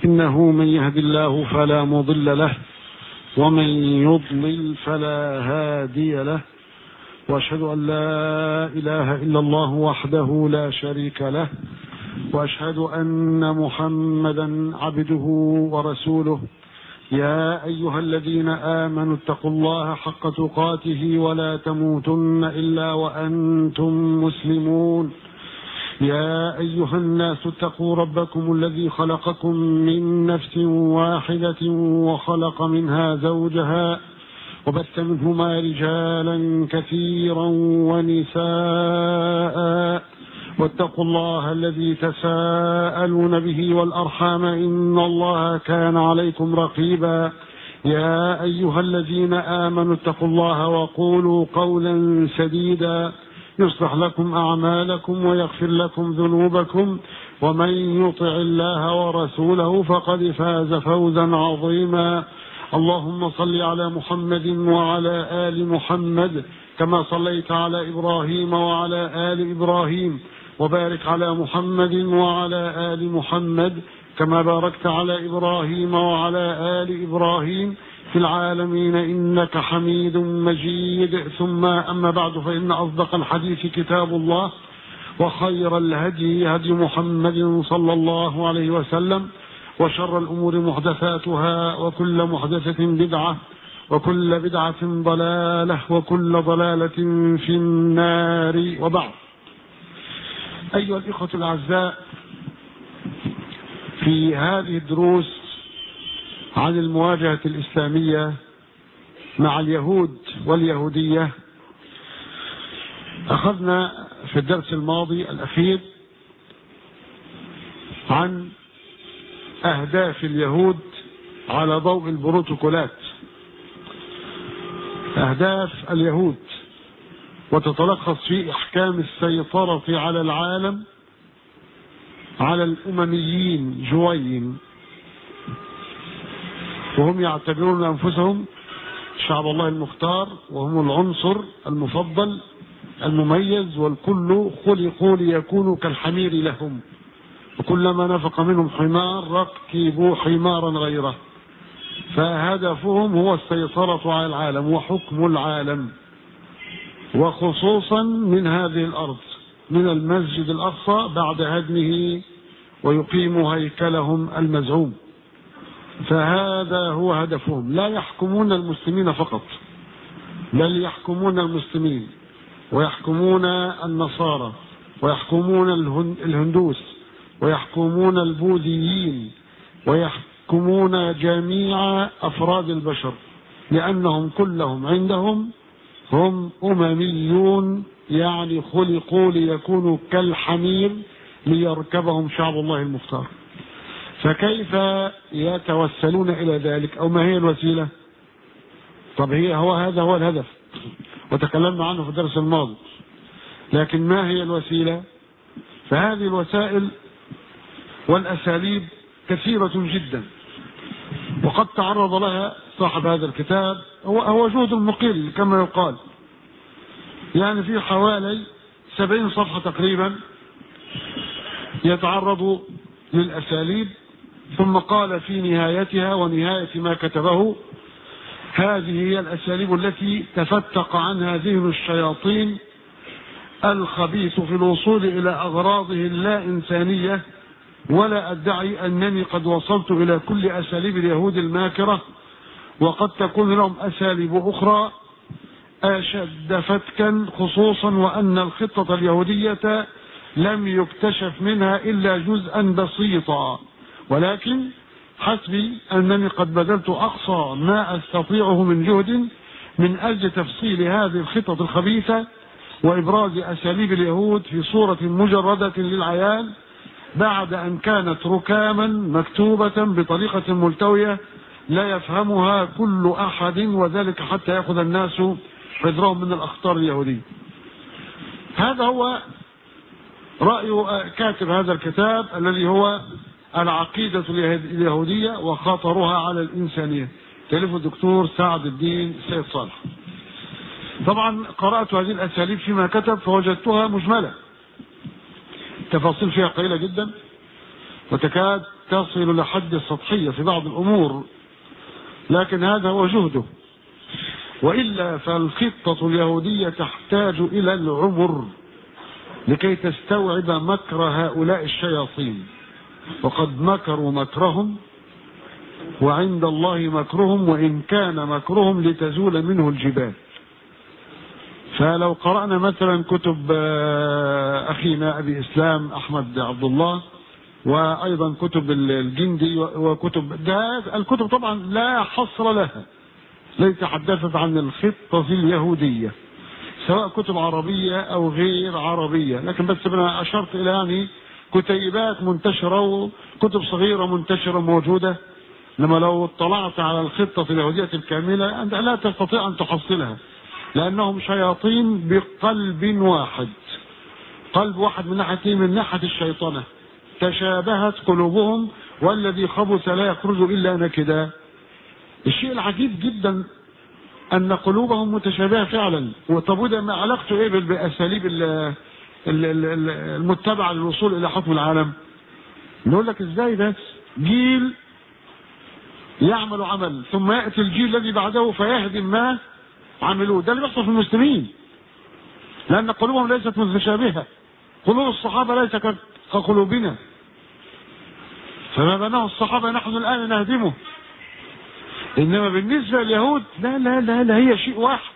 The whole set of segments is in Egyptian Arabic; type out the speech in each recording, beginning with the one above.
إنه من يهد الله فلا مضل له ومن يضلل فلا هادي له واشهد ان لا اله الا الله وحده لا شريك له واشهد ان محمدا عبده ورسوله يا ايها الذين امنوا اتقوا الله حق تقاته ولا تموتن الا وانتم مسلمون يا ايها الناس اتقوا ربكم الذي خلقكم من نفس واحده وخلق منها زوجها وبث منهما رجالا كثيرا ونساء واتقوا الله الذي تساءلون به والارحام ان الله كان عليكم رقيبا يا ايها الذين امنوا اتقوا الله وقولوا قولا سديدا يصلح لكم اعمالكم ويغفر لكم ذنوبكم ومن يطع الله ورسوله فقد فاز فوزا عظيما اللهم صل على محمد وعلى ال محمد كما صليت على ابراهيم وعلى ال ابراهيم وبارك على محمد وعلى ال محمد كما باركت على ابراهيم وعلى ال ابراهيم في العالمين انك حميد مجيد ثم اما بعد فان اصدق الحديث كتاب الله وخير الهدي هدي محمد صلى الله عليه وسلم وشر الامور محدثاتها وكل محدثه بدعه وكل بدعه ضلاله وكل ضلاله في النار وبعد ايها الاخوه الاعزاء في هذه الدروس عن المواجهه الاسلاميه مع اليهود واليهوديه اخذنا في الدرس الماضي الاخير عن اهداف اليهود على ضوء البروتوكولات اهداف اليهود وتتلخص في احكام السيطره على العالم على الامميين جوين وهم يعتبرون انفسهم شعب الله المختار وهم العنصر المفضل المميز والكل خلقوا ليكونوا كالحمير لهم وكلما نفق منهم حمار ركبوا حمارا غيره فهدفهم هو السيطرة على العالم وحكم العالم وخصوصا من هذه الأرض من المسجد الأقصى بعد هدمه ويقيم هيكلهم المزعوم فهذا هو هدفهم لا يحكمون المسلمين فقط بل يحكمون المسلمين ويحكمون النصارى ويحكمون الهندوس ويحكمون البوذيين ويحكمون جميع افراد البشر لانهم كلهم عندهم هم امميون يعني خلقوا ليكونوا كالحمير ليركبهم شعب الله المختار فكيف يتوسلون الى ذلك او ما هي الوسيله طب هي هو هذا هو الهدف وتكلمنا عنه في الدرس الماضي لكن ما هي الوسيله فهذه الوسائل والاساليب كثيره جدا وقد تعرض لها صاحب هذا الكتاب هو هو جهد المقل كما يقال يعني في حوالي سبعين صفحه تقريبا يتعرض للاساليب ثم قال في نهايتها ونهايه ما كتبه هذه هي الاساليب التي تفتق عنها ذهن الشياطين الخبيث في الوصول الى اغراضه اللا انسانيه ولا ادعي انني قد وصلت الى كل اساليب اليهود الماكره وقد تكون لهم اساليب اخرى اشد فتكا خصوصا وان الخطه اليهوديه لم يكتشف منها الا جزءا بسيطا ولكن حسبي انني قد بذلت اقصى ما استطيعه من جهد من اجل تفصيل هذه الخطط الخبيثه وابراز اساليب اليهود في صوره مجرده للعيان بعد ان كانت ركاما مكتوبه بطريقه ملتويه لا يفهمها كل احد وذلك حتى ياخذ الناس حذرهم من الاخطار اليهوديه. هذا هو راي كاتب هذا الكتاب الذي هو العقيدة اليهودية وخطرها على الإنسانية تأليف الدكتور سعد الدين سيد صالح طبعا قرأت هذه الأساليب فيما كتب فوجدتها مجملة تفاصيل فيها قليلة جدا وتكاد تصل لحد السطحية في بعض الأمور لكن هذا هو جهده وإلا فالخطة اليهودية تحتاج إلى العمر لكي تستوعب مكر هؤلاء الشياطين وقد مكروا مكرهم وعند الله مكرهم وإن كان مكرهم لتزول منه الجبال فلو قرأنا مثلا كتب أخينا أبي إسلام أحمد عبد الله وأيضا كتب الجندي وكتب ده الكتب طبعا لا حصر لها التي تحدثت عن الخطة اليهودية سواء كتب عربية أو غير عربية لكن بس أنا أشرت إلى يعني كتيبات منتشرة وكتب صغيرة منتشرة موجودة لما لو اطلعت على الخطة اليهودية الكاملة أنت لا تستطيع أن تحصلها لأنهم شياطين بقلب واحد قلب واحد من ناحية من ناحية الشيطنة تشابهت قلوبهم والذي خبث لا يخرج إلا نكدا الشيء العجيب جدا أن قلوبهم متشابهة فعلا طب وده ما علاقته إيه بأساليب المتبعة للوصول إلى حكم العالم نقول لك إزاي بس جيل يعمل عمل ثم يأتي الجيل الذي بعده فيهدم ما عملوه ده اللي بيحصل في المسلمين لأن قلوبهم ليست متشابهة قلوب الصحابة ليست كقلوبنا فما بناه الصحابة نحن الآن نهدمه إنما بالنسبة لليهود لا لا لا لا هي شيء واحد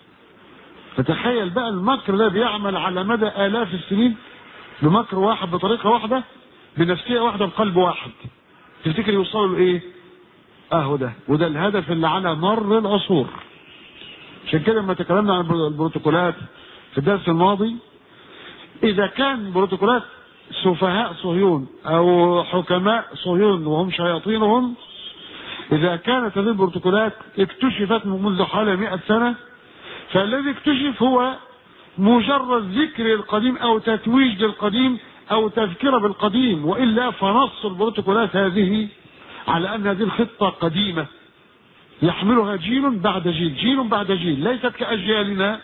فتخيل بقى المكر ده بيعمل على مدى آلاف السنين بمكر واحد بطريقة واحدة بنفسية واحدة بقلب واحد تفتكر يوصلوا لإيه؟ أهو ده وده الهدف اللي على مر العصور عشان كده لما تكلمنا عن البروتوكولات في الدرس الماضي إذا كان بروتوكولات سفهاء صهيون أو حكماء صهيون وهم شياطينهم إذا كانت هذه البروتوكولات اكتشفت منذ حوالي 100 سنة فالذي اكتشف هو مجرد ذكر القديم أو تتويج للقديم أو تذكرة بالقديم وإلا فنص البروتوكولات هذه على أن هذه الخطة قديمة يحملها جيل بعد جيل جيل بعد جيل ليست كأجيالنا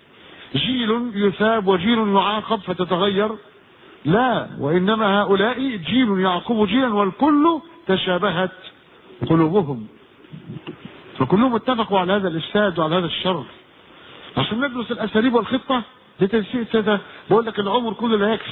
جيل يثاب وجيل يعاقب فتتغير لا وإنما هؤلاء جيل يعقب جيلا والكل تشابهت قلوبهم فكلهم اتفقوا على هذا الإفساد وعلى هذا الشر عشان ندرس الأساليب والخطة لتنسيق كده بقول لك العمر كله لا يكفي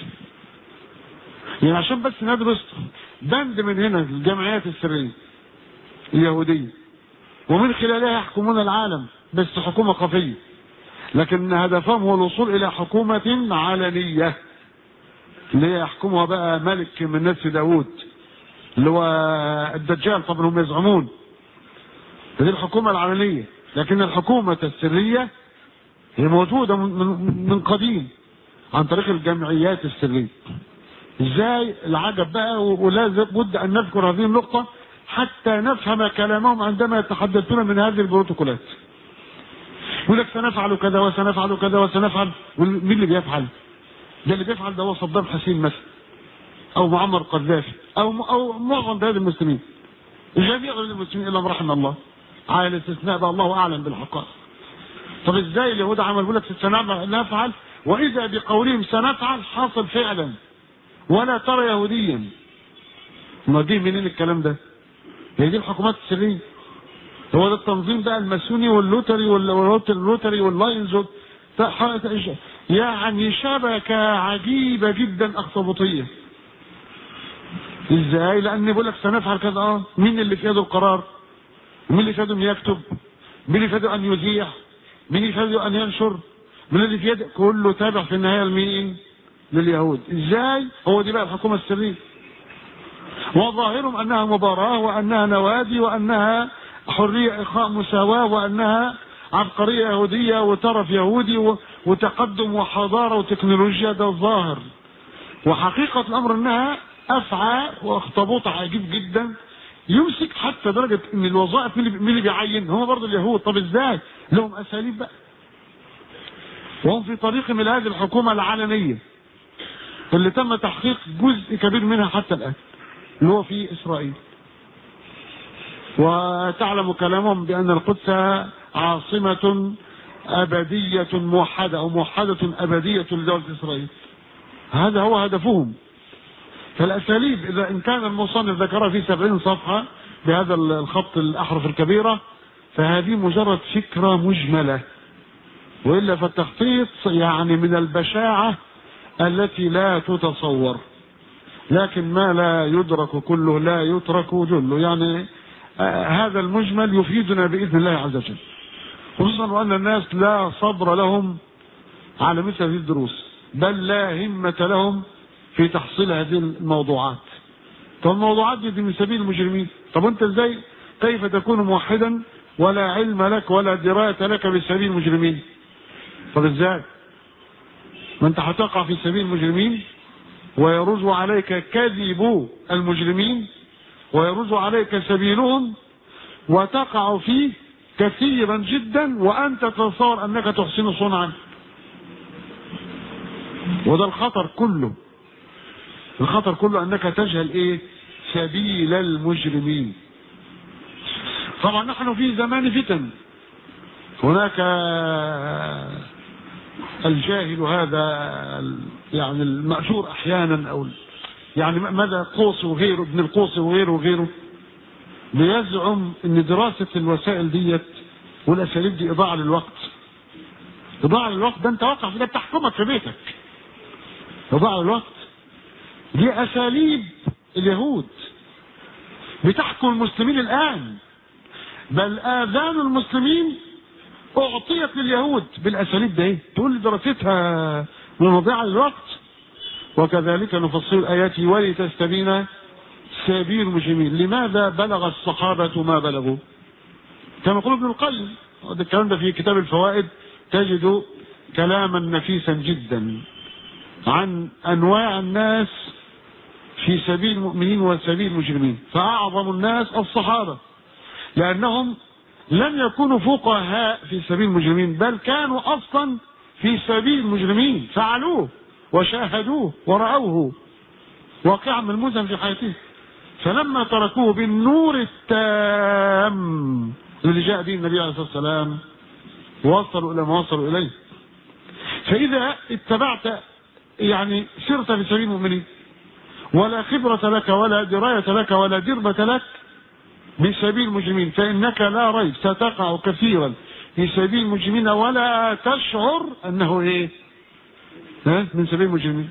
يعني عشان بس ندرس بند من هنا الجمعيات السرية اليهودية ومن خلالها يحكمون العالم بس حكومة خفية لكن هدفهم هو الوصول إلى حكومة علنية اللي هي يحكمها بقى ملك من نسل داوود اللي هو الدجال طبعا هم يزعمون هذه الحكومة العلنية لكن الحكومة السرية هي موجودة من, من قديم عن طريق الجمعيات السرية ازاي العجب بقى ولازم بد ان نذكر هذه النقطة حتى نفهم كلامهم عندما يتحدثون من هذه البروتوكولات يقول لك سنفعل كذا وسنفعل كذا وسنفعل مين اللي بيفعل؟ ده اللي بيفعل ده هو صدام حسين مثلا او معمر قذافي او او معظم بلاد المسلمين جميع المسلمين الا من رحم الله على الاستثناء بقى الله اعلم بالحقائق طب ازاي اليهود عملوا يقول لك سنفعل واذا بقولهم سنفعل حاصل فعلا ولا ترى يهوديا ما دي منين الكلام ده هي دي الحكومات السريه هو ده التنظيم بقى الماسوني واللوتري والروتري واللاينز يعني شبكة عجيبة جدا أخطبوطية ازاي لان بيقول لك سنفعل كذا اه مين اللي في يده القرار مين اللي في يده ان يكتب مين اللي في يده ان يذيع مين اللي في يده ان ينشر مين اللي في يده كله تابع في النهايه لمين لليهود ازاي هو دي بقى الحكومه السريه وظاهرهم انها مباراه وانها نوادي وانها حريه اخاء مساواه وانها عبقريه يهوديه وترف يهودي وتقدم وحضاره وتكنولوجيا ده الظاهر وحقيقه الامر انها افعى واخطبوط عجيب جدا يمسك حتى درجه ان الوظائف مين اللي بيعين هم برضه اليهود طب ازاي لهم اساليب بقى وهم في طريقهم الى هذه الحكومه العلنيه اللي تم تحقيق جزء كبير منها حتى الان اللي هو في اسرائيل وتعلم كلامهم بان القدس عاصمه ابديه موحده او موحده ابديه لدوله اسرائيل هذا هو هدفهم فالاساليب اذا ان كان المصنف ذكرها في سبعين صفحه بهذا الخط الاحرف الكبيره فهذه مجرد فكره مجمله والا فالتخطيط يعني من البشاعه التي لا تتصور لكن ما لا يدرك كله لا يترك جله يعني آه هذا المجمل يفيدنا باذن الله عز وجل خصوصا وان الناس لا صبر لهم على مثل هذه الدروس بل لا همة لهم في تحصيل هذه الموضوعات طب الموضوعات دي, دي من سبيل المجرمين طب انت ازاي كيف تكون موحدا ولا علم لك ولا دراية لك بسبيل المجرمين طب ازاي ما انت هتقع في سبيل المجرمين ويرز عليك كذب المجرمين ويرز عليك سبيلهم وتقع فيه كثيرا جدا وانت تتصور انك تحسن صنعا وده الخطر كله الخطر كله انك تجهل ايه سبيل المجرمين طبعا نحن في زمان فتن هناك الجاهل هذا يعني المأجور احيانا او يعني مدى قوس وغيره ابن القوس وغيره وغيره بيزعم ان دراسة الوسائل ديت والاساليب دي اضاعة للوقت اضاعة للوقت ده انت واقع في ده بتحكمك في بيتك اضاعة للوقت دي اساليب اليهود بتحكم المسلمين الان بل اذان المسلمين اعطيت لليهود بالاساليب ده ايه تقول لي دراستها من مضيعة للوقت وكذلك نفصل الايات ولتستبين سبيل المجرمين لماذا بلغ الصحابة ما بلغوا كما يقول ابن القيم الكلام ده في كتاب الفوائد تجد كلاما نفيسا جدا عن انواع الناس في سبيل المؤمنين وسبيل المجرمين فاعظم الناس الصحابه لانهم لم يكونوا فقهاء في سبيل المجرمين بل كانوا اصلا في سبيل المجرمين فعلوه وشاهدوه ورأوه واقعا ملموسا في حياتهم فلما تركوه بالنور التام الذي جاء به النبي عليه الصلاه والسلام وصلوا الى ما وصلوا اليه فاذا اتبعت يعني سرت في سبيل المؤمنين ولا خبرة لك ولا دراية لك ولا دربة لك بسبيل المجرمين فإنك لا ريب ستقع كثيرا في سبيل المجرمين ولا تشعر أنه إيه ها من سبيل المجرمين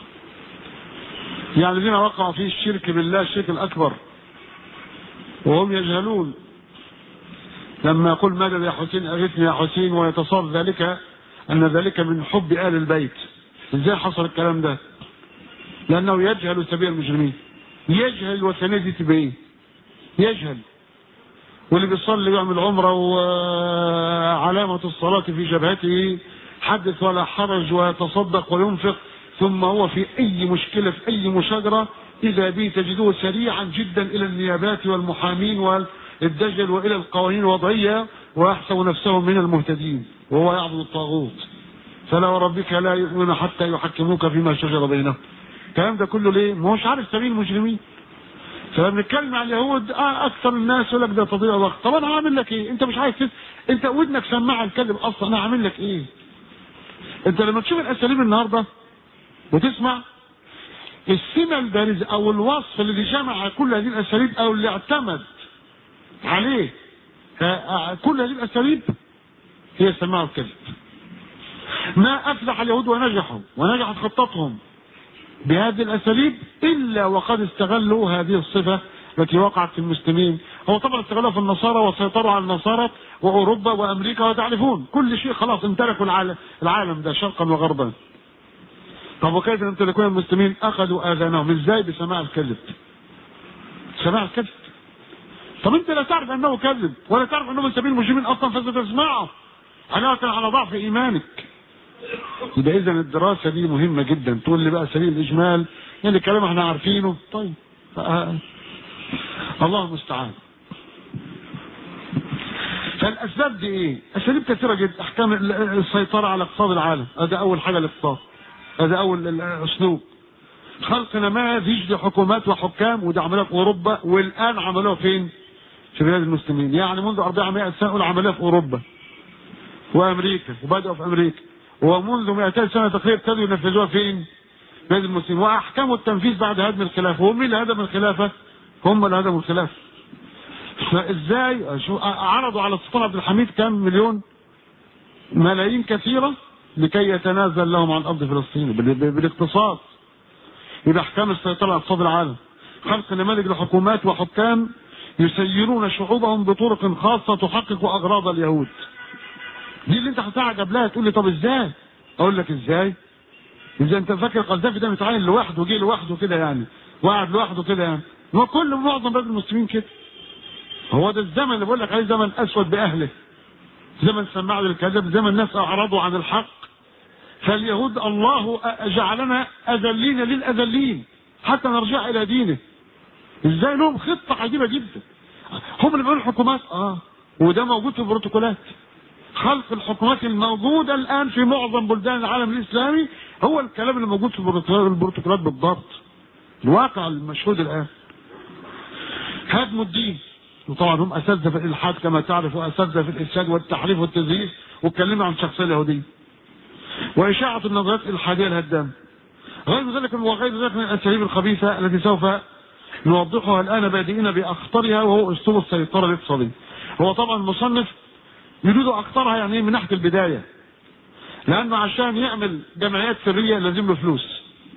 يعني الذين وقعوا في الشرك بالله الشرك الأكبر وهم يجهلون لما يقول مدد يا حسين أغثني يا حسين ويتصور ذلك أن ذلك من حب آل البيت ازاي حصل الكلام ده لانه يجهل سبيل المجرمين يجهل الوثنيه دي تبقى ايه يجهل واللي بيصلي ويعمل عمره وعلامه الصلاه في جبهته حدث ولا حرج ويتصدق وينفق ثم هو في اي مشكله في اي مشاجره اذا به تجدوه سريعا جدا الى النيابات والمحامين والدجل والى القوانين الوضعيه ويحسب نفسه من المهتدين وهو يعبد الطاغوت فلا وربك لا يؤمن حتى يحكموك فيما شجر بينهم الكلام ده كله ليه؟ ما هوش عارف سبيل المجرمين فلما بنتكلم عن اليهود آه اكثر الناس يقول لك ده تضييع وقت طب انا هعمل لك ايه؟ انت مش عايز تس... انت ودنك سماعه الكلب اصلا انا هعمل لك ايه؟ انت لما تشوف الاساليب النهارده وتسمع السمة البارزة او الوصف اللي جمع كل هذه الاساليب او اللي اعتمد عليه كل هذه الاساليب هي السماعه الكذب ما افلح اليهود ونجحوا ونجحت خطتهم بهذه الاساليب الا وقد استغلوا هذه الصفه التي وقعت في المسلمين هو طبعا استغلوها في النصارى وسيطروا على النصارى واوروبا وامريكا وتعرفون كل شيء خلاص امتلكوا العالم, العالم ده شرقا وغربا طب وكيف يمتلكون المسلمين اخذوا اذانهم ازاي بسماع الكذب سماع الكذب طب انت لا تعرف انه كذب ولا تعرف انه من سبيل المجرمين اصلا فستسمعه علاوه على ضعف ايمانك يبقى اذا الدراسه دي مهمه جدا تقول لي بقى سبيل الاجمال يعني الكلام احنا عارفينه طيب الله المستعان فالاسباب دي ايه؟ اساليب كثيره جدا احكام السيطره على اقتصاد العالم هذا اول حاجه الاقتصاد هذا اول اسلوب خلق نماذج لحكومات وحكام وده عملوها في اوروبا والان عملوها فين؟ في بلاد المسلمين يعني منذ 400 سنه عملوها في اوروبا وامريكا وبداوا في امريكا ومنذ 200 سنه تقريبا ابتدوا ينفذوها فين؟ بلاد المسلمين واحكموا التنفيذ بعد هدم الخلافه وهم اللي هدم الخلافه هم اللي هدموا الخلافه فازاي شو عرضوا على السلطان عبد الحميد كم مليون ملايين كثيره لكي يتنازل لهم عن ارض فلسطين بالاقتصاد يبقى احكام السيطره على اقتصاد العالم خلق نماذج لحكومات وحكام يسيرون شعوبهم بطرق خاصه تحقق اغراض اليهود دي اللي انت هتعجب لها تقول لي طب ازاي اقول لك ازاي اذا انت فاكر القذافي ده متعين لوحده جه لوحده كده يعني وقعد لوحده كده يعني هو كل معظم بلاد المسلمين كده هو ده الزمن اللي بقول لك عليه زمن اسود باهله زمن سماع للكذب زمن الناس اعرضوا عن الحق فاليهود الله جعلنا اذلين للاذلين حتى نرجع الى دينه ازاي لهم خطه عجيبه جدا هم اللي بيقولوا الحكومات اه وده موجود في البروتوكولات خلق الحكومات الموجوده الان في معظم بلدان العالم الاسلامي هو الكلام اللي موجود في البروتوكولات بالضبط الواقع المشهود الان هدم الدين وطبعا هم اساتذه في الالحاد كما تعرف واساتذه في الافساد والتحريف والتزييف واتكلموا عن الشخصيه اليهوديه واشاعه النظريات الالحاديه الهدامه غير ذلك وغير ذلك من الاساليب الخبيثه التي سوف نوضحها الان بادئين باخطرها وهو اسلوب السيطره الاقتصاديه هو طبعا المصنف يريد اخطرها يعني من ناحيه البدايه لانه عشان يعمل جمعيات سريه لازم له فلوس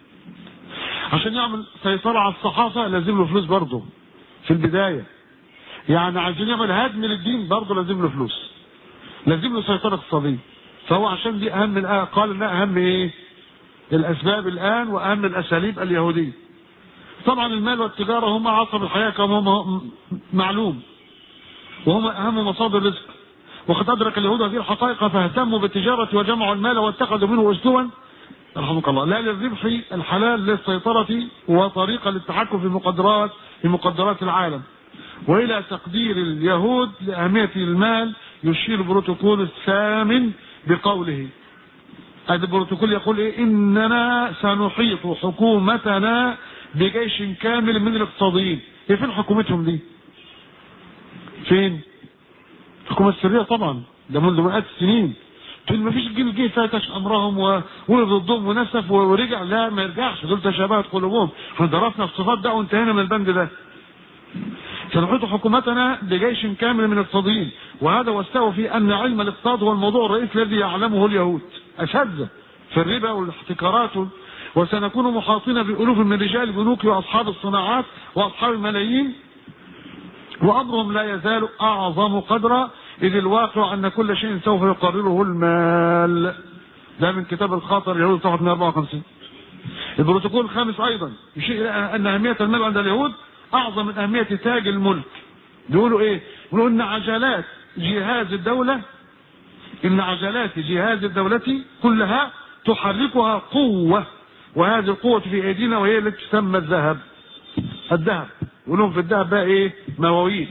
عشان يعمل سيطره على الصحافه لازم له فلوس برضه في البدايه يعني عشان يعمل هدم للدين برضه لازم له فلوس لازم له سيطره اقتصاديه فهو عشان دي اهم الآن قال انها اهم ايه الاسباب الان واهم الاساليب اليهوديه طبعا المال والتجاره هما عصب الحياه كما هم معلوم وهم اهم مصادر الرزق وقد ادرك اليهود هذه الحقائق فاهتموا بالتجاره وجمعوا المال واتخذوا منه اسلوبا رحمك الله لا للربح الحلال للسيطره وطريقه للتحكم في مقدرات في مقدرات العالم والى تقدير اليهود لاهميه المال يشير البروتوكول الثامن بقوله هذا البروتوكول يقول ايه اننا سنحيط حكومتنا بجيش كامل من الاقتصاديين هي فين حكومتهم دي فين الحكومه السريه طبعا ده منذ مئات السنين تقول ما فيش جيل جه فاتش امرهم وولد ضدهم ونسف ورجع لا ما يرجعش دول تشابهت قلوبهم احنا درسنا الصفات ده وانتهينا من البند ده سنحيط حكومتنا بجيش كامل من الاقتصاديين وهذا واستوى في ان علم الاقتصاد هو الموضوع الرئيسي الذي يعلمه اليهود اساتذه في الربا والاحتكارات وسنكون محاطين بالوف من رجال البنوك واصحاب الصناعات واصحاب الملايين وامرهم لا يزال اعظم قدرا اذ الواقع ان كل شيء سوف يقرره المال ده من كتاب الخاطر اليهود صفحه 154 البروتوكول الخامس ايضا يشير ان اهميه المال عند اليهود اعظم من اهميه تاج الملك بيقولوا ايه بيقولوا ان عجلات جهاز الدوله ان عجلات جهاز الدوله كلها تحركها قوه وهذه القوه في ايدينا وهي التي تسمى الذهب الذهب يقولون في الذهب بقى ايه مواويل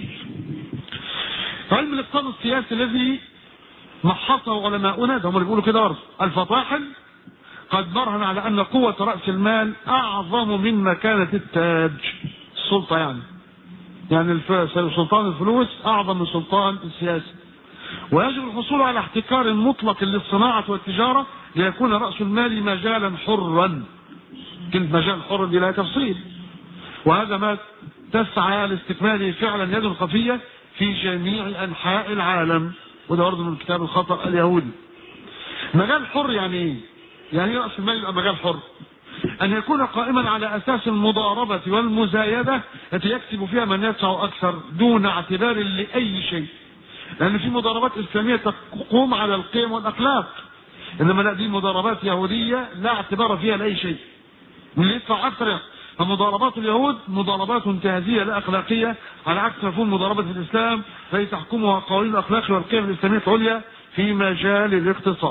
علم الاقتصاد السياسي الذي محصه علماؤنا ده هم اللي بيقولوا كده برضه الفطاحل قد برهن على ان قوه راس المال اعظم من مكانه التاج السلطه يعني يعني سلطان الفلوس اعظم من سلطان السياسه ويجب الحصول على احتكار مطلق للصناعه والتجاره ليكون راس المال مجالا حرا كلمه مجال حر دي لها تفصيل وهذا ما تسعى لاستكماله فعلا يد خفيه في جميع انحاء العالم وده برضه من كتاب الخطر اليهودي مجال حر يعني ايه؟ يعني ايه راس المال يبقى مجال حر؟ أن يكون قائما على أساس المضاربة والمزايدة التي يكسب فيها من يدفع أكثر دون اعتبار لأي شيء لأن في مضاربات إسلامية تقوم على القيم والأخلاق إنما لا دي مضاربات يهودية لا اعتبار فيها لأي شيء من يدفع أكثر فمضاربات اليهود مضاربات انتهازية لا أخلاقية على عكس مفهوم مضاربة الإسلام فهي تحكمها قوانين الأخلاق والقيم الإسلامية العليا في مجال الاقتصاد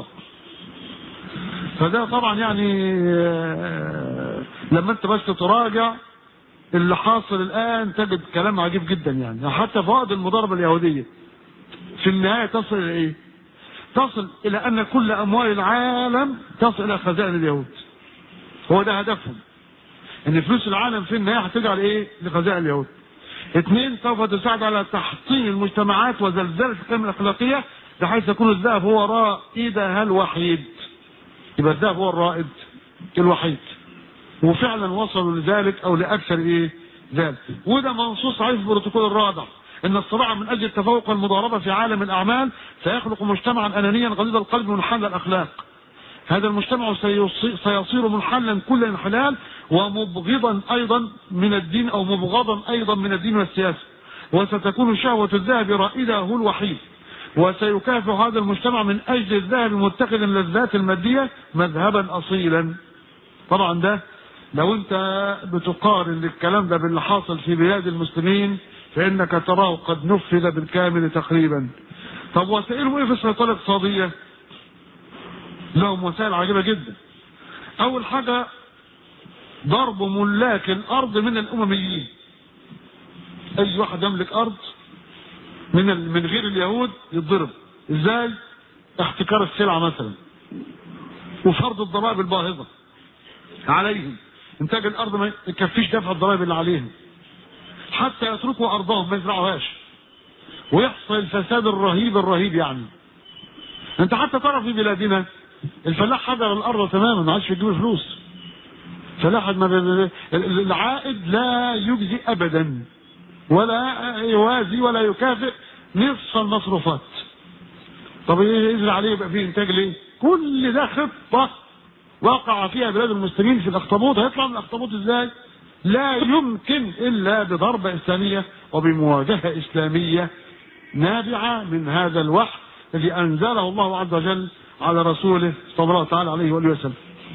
فده طبعا يعني لما انت بس تراجع اللي حاصل الان تجد كلام عجيب جدا يعني حتى فوائد المضاربه اليهوديه في النهايه تصل الى ايه؟ تصل الى ان كل اموال العالم تصل الى خزائن اليهود هو ده هدفهم ان فلوس العالم في النهايه هترجع لايه؟ لخزائن اليهود اثنين سوف تساعد على تحطيم المجتمعات وزلزله القيم الاخلاقيه بحيث يكون الذهب هو رائدها الوحيد يبقى الذهب هو الرائد الوحيد وفعلا وصلوا لذلك او لاكثر ايه ذلك وده منصوص عليه في البروتوكول الرابع ان الصراع من اجل التفوق والمضاربه في عالم الاعمال سيخلق مجتمعا انانيا غليظ القلب منحل الاخلاق هذا المجتمع سيصي- سيصير منحلا كل انحلال ومبغضا ايضا من الدين او مبغضا ايضا من الدين والسياسه وستكون شهوه الذهب رائده هو الوحيد وسيكافح هذا المجتمع من اجل الذهب متخذا اللذات الماديه مذهبا اصيلا طبعا ده لو انت بتقارن الكلام ده باللي حاصل في بلاد المسلمين فانك تراه قد نفذ بالكامل تقريبا طب وسائلهم ايه في السيطره الاقتصاديه لهم وسائل عجيبه جدا اول حاجه ضرب ملاك الارض من الامميين اي واحد يملك ارض من ال- من غير اليهود يتضرب ازاي احتكار السلعه مثلا وفرض الضرائب الباهظه عليهم انتاج الارض ما يكفيش دفع الضرائب اللي عليهم حتى يتركوا ارضهم ما يزرعوهاش ويحصل الفساد الرهيب الرهيب يعني انت حتى ترى في بلادنا الفلاح حجر الارض تماما ما عادش يجيب فلوس فلاح ما ب- العائد لا يجزي ابدا ولا يوازي ولا يكافئ نصف المصروفات طب ايه يزرع عليه يبقى فيه انتاج ليه؟ كل ده خطه وقع فيها بلاد المسلمين في الاخطبوط هيطلع من الاخطبوط ازاي؟ لا يمكن الا بضربه اسلاميه وبمواجهه اسلاميه نابعه من هذا الوحي الذي انزله الله عز وجل على رسوله صلى الله تعالى عليه واله وسلم.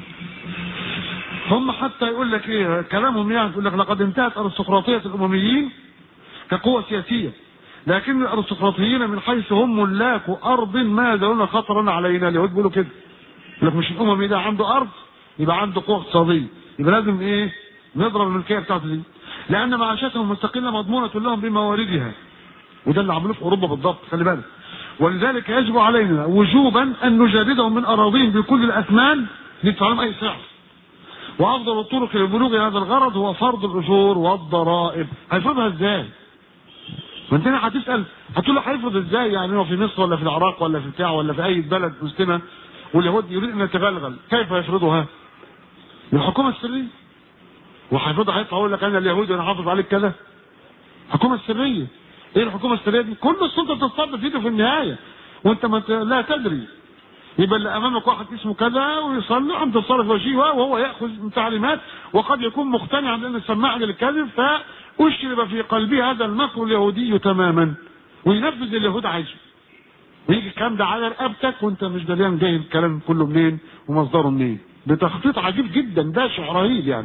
هم حتى يقول لك ايه كلامهم يعني يقول لك لقد انتهت ارستقراطيه الامميين كقوه سياسيه لكن الارستقراطيين من حيث هم ملاك ارض ما يزالون خطرا علينا اليهود بيقولوا كده يقول لك مش الاممي ده عنده ارض يبقى عنده قوه اقتصاديه يبقى لازم ايه نضرب الملكيه بتاعته دي لان معاشاتهم المستقله مضمونه لهم بمواردها وده اللي عملوه في اوروبا بالضبط خلي بالك ولذلك يجب علينا وجوبا ان نجردهم من اراضيهم بكل الاثمان ندفع لهم اي سعر وافضل الطرق لبلوغ هذا الغرض هو فرض الاجور والضرائب هيفرضها ازاي؟ ما انت هنا هتسال هتقول له هيفرض ازاي يعني هو في مصر ولا في العراق ولا في بتاع ولا في اي بلد مسلمه واليهود يريد ان يتغلغل كيف يفرضها؟ بالحكومه السريه وهيفرضها هيطلع يقول لك انا اليهودي وانا حافظ عليك كذا الحكومه السريه ايه الحكومه السريه دي؟ كل السلطه بتتصرف في ايده في النهايه وانت ما ت- لا تدري يبقى اللي امامك واحد اسمه كذا ويصلي وانت تتصرف وجهه وهو ياخذ من تعليمات وقد يكون مقتنعا بان السماعه للكذب فاشرب في قلبه هذا المكر اليهودي تماما وينفذ اللي اليهود عايزه ويجي الكلام ده على رقبتك وانت مش دريان جاي الكلام كله منين ومصدره منين بتخطيط عجيب جدا بشع رهيب يعني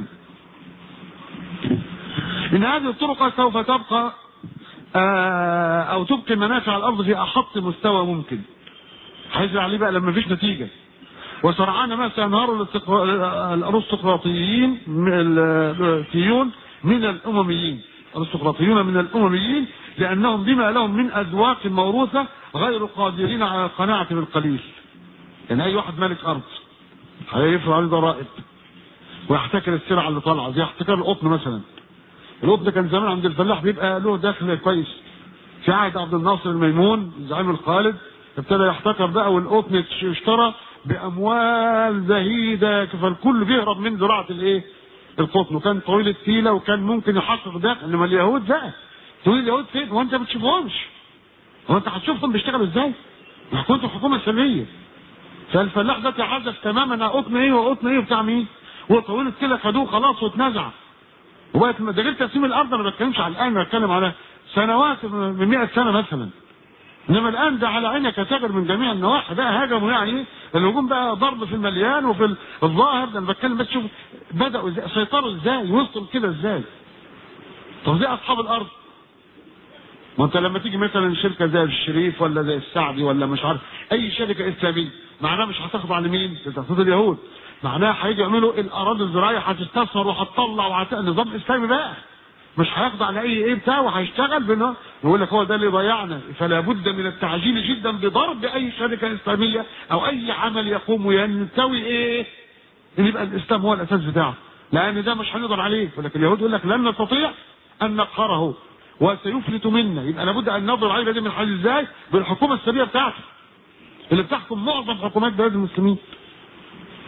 ان هذه الطرق سوف تبقى آه، او تبقي منافع الارض في احط مستوى ممكن هيزرع عليه بقى لما مفيش نتيجه وسرعان ما سينهار الاستقرا- الارستقراطيين من الارستقراطيون من الامميين الارستقراطيون من الامميين لانهم بما لهم من اذواق موروثه غير قادرين على القناعه بالقليل يعني اي واحد مالك ارض هيفرض عليه ضرائب ويحتكر السلع اللي طالعه زي احتكار القطن مثلا القطن كان زمان عند الفلاح بيبقى له دخل كويس في عهد عبد الناصر الميمون زعيم الخالد ابتدى يحتكر بقى والقطن اشترى باموال زهيده فالكل بيهرب من زراعه الايه؟ القطن وكان طويل التيله وكان ممكن يحقق ده انما اليهود بقى تقول اليهود فين؟ وانت ما بتشوفهمش هو انت هتشوفهم بيشتغلوا ازاي؟ ما كنتوا حكومه سلميه فالفلاح ده تحدث تماما قطن ايه وقطن ايه بتاع مين؟ وطويل التيله خدوه خلاص واتنزع وبقت ده غير تقسيم الارض انا ما بتكلمش على الان انا بتكلم على سنوات من 100 سنه مثلا انما الان ده على عينك تاجر من جميع النواحي بقى هاجموا يعني الهجوم بقى ضرب في المليان وفي الظاهر ده انا بتكلم بس شوف بداوا ازاي سيطروا ازاي وصلوا كده ازاي طب زي اصحاب الارض ما انت لما تيجي مثلا شركه زي الشريف ولا زي السعدي ولا مش عارف اي شركه اسلاميه معناها مش هتخضع لمين؟ لتخطيط اليهود معناها هيجي يعملوا الاراضي الزراعيه هتستثمر وهتطلع وهت... نظام اسلامي بقى مش هيخضع لاي ايه بتاع وهيشتغل بنا يقول لك هو ده اللي ضيعنا فلا بد من التعجيل جدا بضرب اي شركه اسلاميه او اي عمل يقوم وينتوي ايه؟ ان يبقى الاسلام هو الاساس بتاعه لان ده مش هنقدر عليه ولكن اليهود يقول لك لن نستطيع ان نقهره وسيفلت منا يبقى لابد ان نضرب عليه دي من حل ازاي؟ بالحكومه السريه بتاعته اللي بتحكم معظم حكومات بلاد المسلمين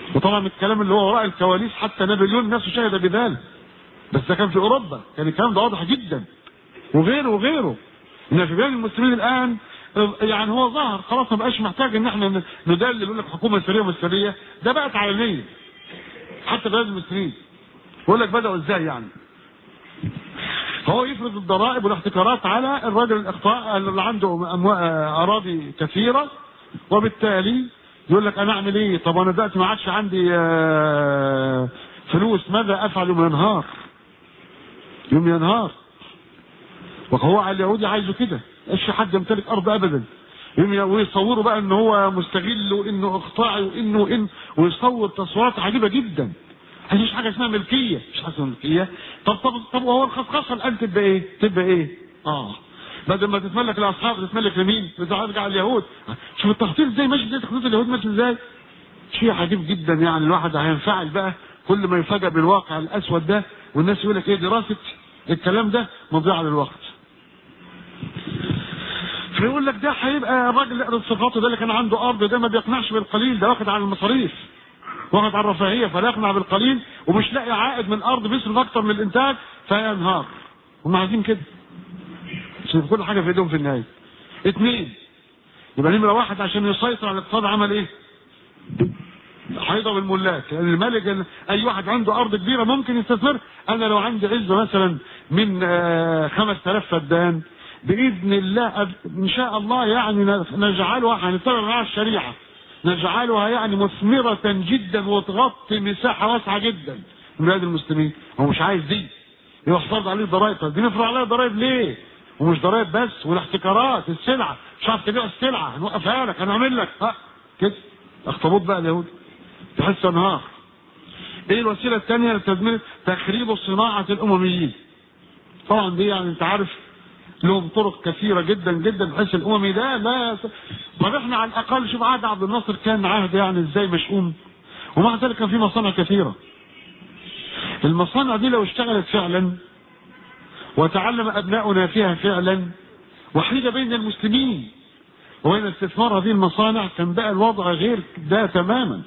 وطبعا الكلام اللي هو وراء الكواليس حتى نابليون نفسه شهد بذلك بس ده كان في اوروبا كان الكلام ده واضح جدا وغيره وغيره ان في بلاد المسلمين الان يعني هو ظهر خلاص ما بقاش محتاج ان احنا ندلل يقول لك حكومه سريه ومش سريه ده بقت علنيه حتى بلاد المسلمين يقول لك بداوا ازاي يعني فهو يفرض الضرائب والاحتكارات على الراجل الاقطاع اللي عنده أمو... اراضي كثيره وبالتالي يقول لك انا اعمل ايه طب انا دلوقتي ما عادش عندي آه، فلوس ماذا افعل يوم ينهار يوم ينهار وهو على اليهودي عايزه كده ايش حد يمتلك ارض ابدا يوم ويصوروا بقى ان هو مستغل وانه اقطاعي وانه وان ويصور تصورات عجيبه جدا مفيش حاجه اسمها ملكيه مش حاجه اسمها ملكيه طب طب طب وهو الخصخصه الان تبقى ايه؟ تبقى ايه؟ اه بدل ما تتملك الاصحاب تتملك لمين؟ ترجع اليهود شوف التخطيط ازاي ماشي ازاي تخطيط اليهود ماشي ازاي؟ شيء عجيب جدا يعني الواحد هينفعل بقى كل ما يفاجئ بالواقع الاسود ده والناس يقول لك ايه دراسه الكلام ده مضيعه للوقت. فيقول لك ده هيبقى الراجل يقرا صفاته ده اللي كان عنده ارض ده ما بيقنعش بالقليل ده واخد على المصاريف. واخد على الرفاهيه فلا يقنع بالقليل ومش لاقي عائد من ارض بيصرف اكتر من الانتاج فينهار. هم عايزين كده. عشان كل حاجه في ايدهم في النهايه. اثنين يبقى نمره واحد عشان يسيطر على الاقتصاد عمل ايه؟ هيضرب الملاك يعني الملك اي واحد عنده ارض كبيره ممكن يستثمر انا لو عندي عزه مثلا من آه 5000 فدان باذن الله أب- ان شاء الله يعني نجعلها هنتبع مع الشريعه نجعلها يعني مثمره جدا وتغطي مساحه واسعه جدا من بلاد المسلمين هو مش عايز دي يروح فرض عليه ضرائب طب دي نفرض عليها ضرائب ليه؟ ومش ضرائب بس والاحتكارات السلعه مش عارف تبيع السلعه هنوقفها لك هنعمل لك ها كده اخطبوط بقى اليهود تحس انهار ايه الوسيله الثانيه لتدمير تخريب صناعه الامميين طبعا دي يعني انت عارف لهم طرق كثيره جدا جدا بحيث الاممي ده لا طب احنا على الاقل شوف عهد عبد الناصر كان عهد يعني ازاي مشؤوم ومع ذلك كان في مصانع كثيره المصانع دي لو اشتغلت فعلا وتعلم ابناؤنا فيها فعلا وحيد بين المسلمين وبين استثمار هذه المصانع كان بقى الوضع غير ده تماما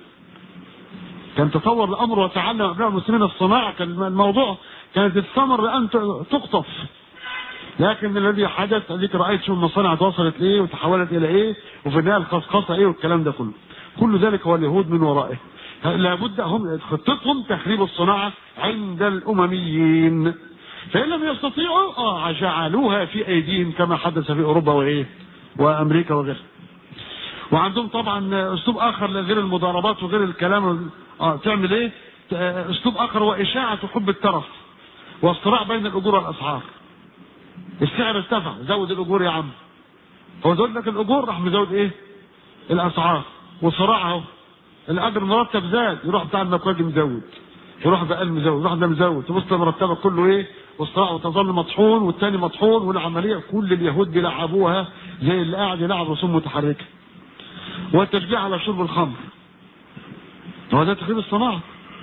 كان تطور الامر وتعلم ابناء المسلمين الصناعه كان الموضوع كانت الثمر بان تقطف لكن الذي حدث اديك رايت شو المصانع وصلت لايه وتحولت الى ايه وفي النهايه الخصخصه ايه والكلام ده كله كل ذلك هو اليهود من ورائه لابد هم خطتهم تخريب الصناعه عند الامميين فان لم يستطيعوا اه جعلوها في ايديهم كما حدث في اوروبا وايه وامريكا وغيرها وعندهم طبعا اسلوب اخر غير المضاربات وغير الكلام اه تعمل ايه اسلوب اخر هو اشاعه حب الترف والصراع بين الاجور والاسعار السعر ارتفع زود الاجور يا عم هو زود لك الاجور راح مزود ايه الاسعار وصراع اهو الاجر مرتب زاد يروح بتاع المكواجي مزود يروح بقى مزود يروح ده مزود تبص مرتبك كله ايه والصراع وتظل مطحون والتاني مطحون والعمليه كل اليهود بيلعبوها زي اللي قاعد يلعب رسوم متحركه والتشجيع على شرب الخمر وهذا تخريب الصناعه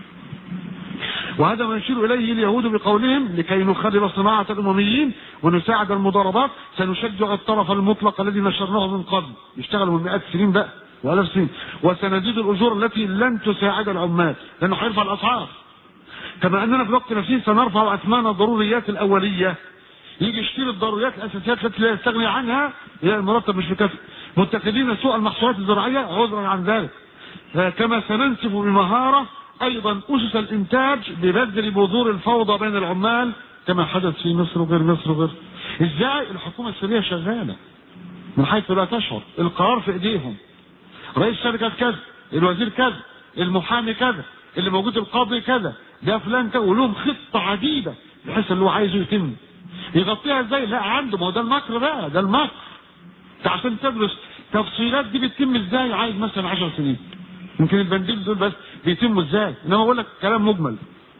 وهذا ما يشير اليه اليهود بقولهم لكي نخرب صناعه الامميين ونساعد المضاربات سنشجع الطرف المطلق الذي نشرناه من قبل يشتغلوا من مئات السنين بقى والاف السنين وسنزيد الاجور التي لن تساعد العمال لانه هيرفع الاسعار كما اننا في الوقت نفسه سنرفع اثمان الضروريات الاوليه يجي يشتري الضروريات الاساسيات التي لا يستغني عنها هي المرتب مش مكفي متخذين سوء المحصولات الزراعيه عذرا عن ذلك كما سننسف بمهاره ايضا اسس الانتاج ببذل بذور الفوضى بين العمال كما حدث في مصر وغير مصر وغير ازاي الحكومه السوريه شغاله من حيث لا تشعر القرار في ايديهم رئيس شركه كذا الوزير كذا المحامي كذا اللي موجود القاضي كذا ده فلان كذا ولهم خطه عديده بحيث اللي هو عايزه يتم يغطيها ازاي لا عنده ما هو ده المكر بقى ده المكر عشان تدرس تفصيلات دي بتتم ازاي عايز مثلا 10 سنين يمكن البنديل دول بس بيتموا ازاي انما بقول لك كلام مجمل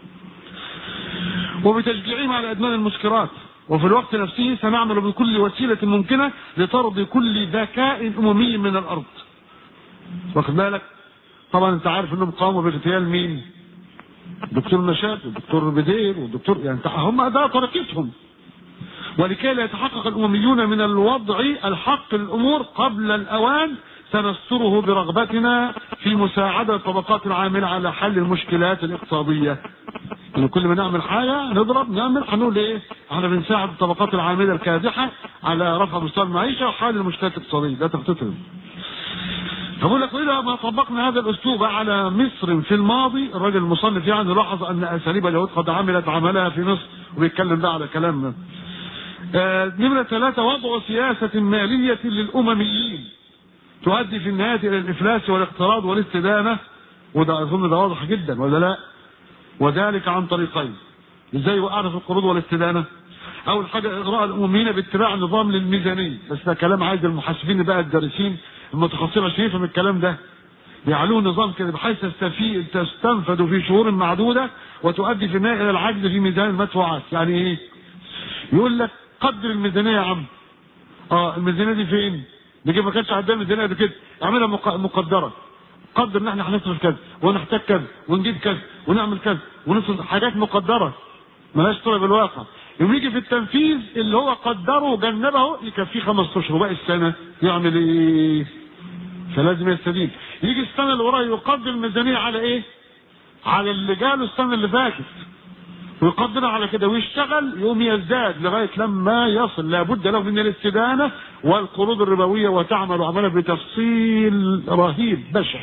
وبتشجيعهم على ادمان المسكرات وفي الوقت نفسه سنعمل بكل وسيلة ممكنة لطرد كل ذكاء أممي من الأرض واخد بالك طبعا انت عارف انهم قاموا باغتيال مين دكتور نشاط والدكتور بدير والدكتور يعني هم ده طريقتهم ولكي لا يتحقق الأمميون من الوضع الحق للأمور قبل الأوان سنستره برغبتنا في مساعدة الطبقات العاملة على حل المشكلات الاقتصادية يعني كل ما نعمل حاجة نضرب نعمل هنقول ايه احنا بنساعد الطبقات العاملة الكادحة على رفع مستوى المعيشة وحل المشكلات الاقتصادية ده تخطيطهم فبقول لك واذا ما طبقنا هذا الاسلوب على مصر في الماضي الراجل المصنف يعني لاحظ ان اساليب اليهود قد عملت عملها في مصر وبيتكلم ده على كلام آه نمرة ثلاثة وضع سياسة مالية للأمميين تؤدي في النهاية إلى الإفلاس والاقتراض والاستدانة وده أظن ده واضح جدا ولا لا؟ وذلك عن طريقين ازاي وقعنا في القروض والاستدانة؟ أول حاجة إغراء الأمميين باتباع نظام للميزانية بس ده كلام عايز المحاسبين بقى الدارسين المتخصصين عشان يفهم الكلام ده يعلوه نظام كده بحيث تستفيد تستنفذ في شهور معدودة وتؤدي في النهاية إلى العجز في ميزان المدفوعات يعني إيه؟ يقول لك قدر الميزانية يا عم اه الميزانية دي فين؟ نجيب ما كانش عندنا ميزانية قبل كده اعملها مق- مقدرة قدر ان احنا هنصرف كذا ونحتاج كذا ونجيب كذا ونعمل كذا ونصرف حاجات مقدرة ملهاش صلة بالواقع يوم يجي في التنفيذ اللي هو قدره وجنبه يكفيه خمس اشهر وباقي السنة يعمل ايه؟ فلازم يستدين يجي السنة اللي وراها يقدر الميزانية على ايه؟ على اللي جاله السنة اللي فاتت ويقدر على كده ويشتغل يقوم يزداد لغايه لما يصل لابد له من الاستدانه والقروض الربويه وتعمل عملها بتفصيل رهيب بشع.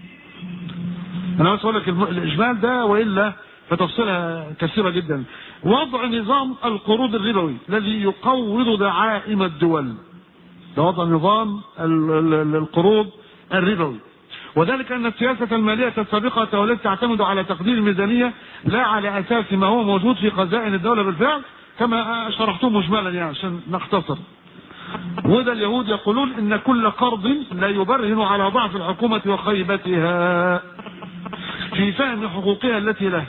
انا بس اقول لك الم- الاجمال ده والا فتفصيلها كثيره جدا. وضع نظام القروض الربوي الذي يقوض دعائم الدول. ده وضع نظام ال- ال- ال- القروض الربوي. وذلك ان السياسه الماليه السابقه تولت تعتمد على تقدير الميزانيه لا على اساس ما هو موجود في خزائن الدوله بالفعل كما شرحته مجملا يعني عشان نختصر. وده اليهود يقولون ان كل قرض لا يبرهن على ضعف الحكومه وخيبتها في فهم حقوقها التي له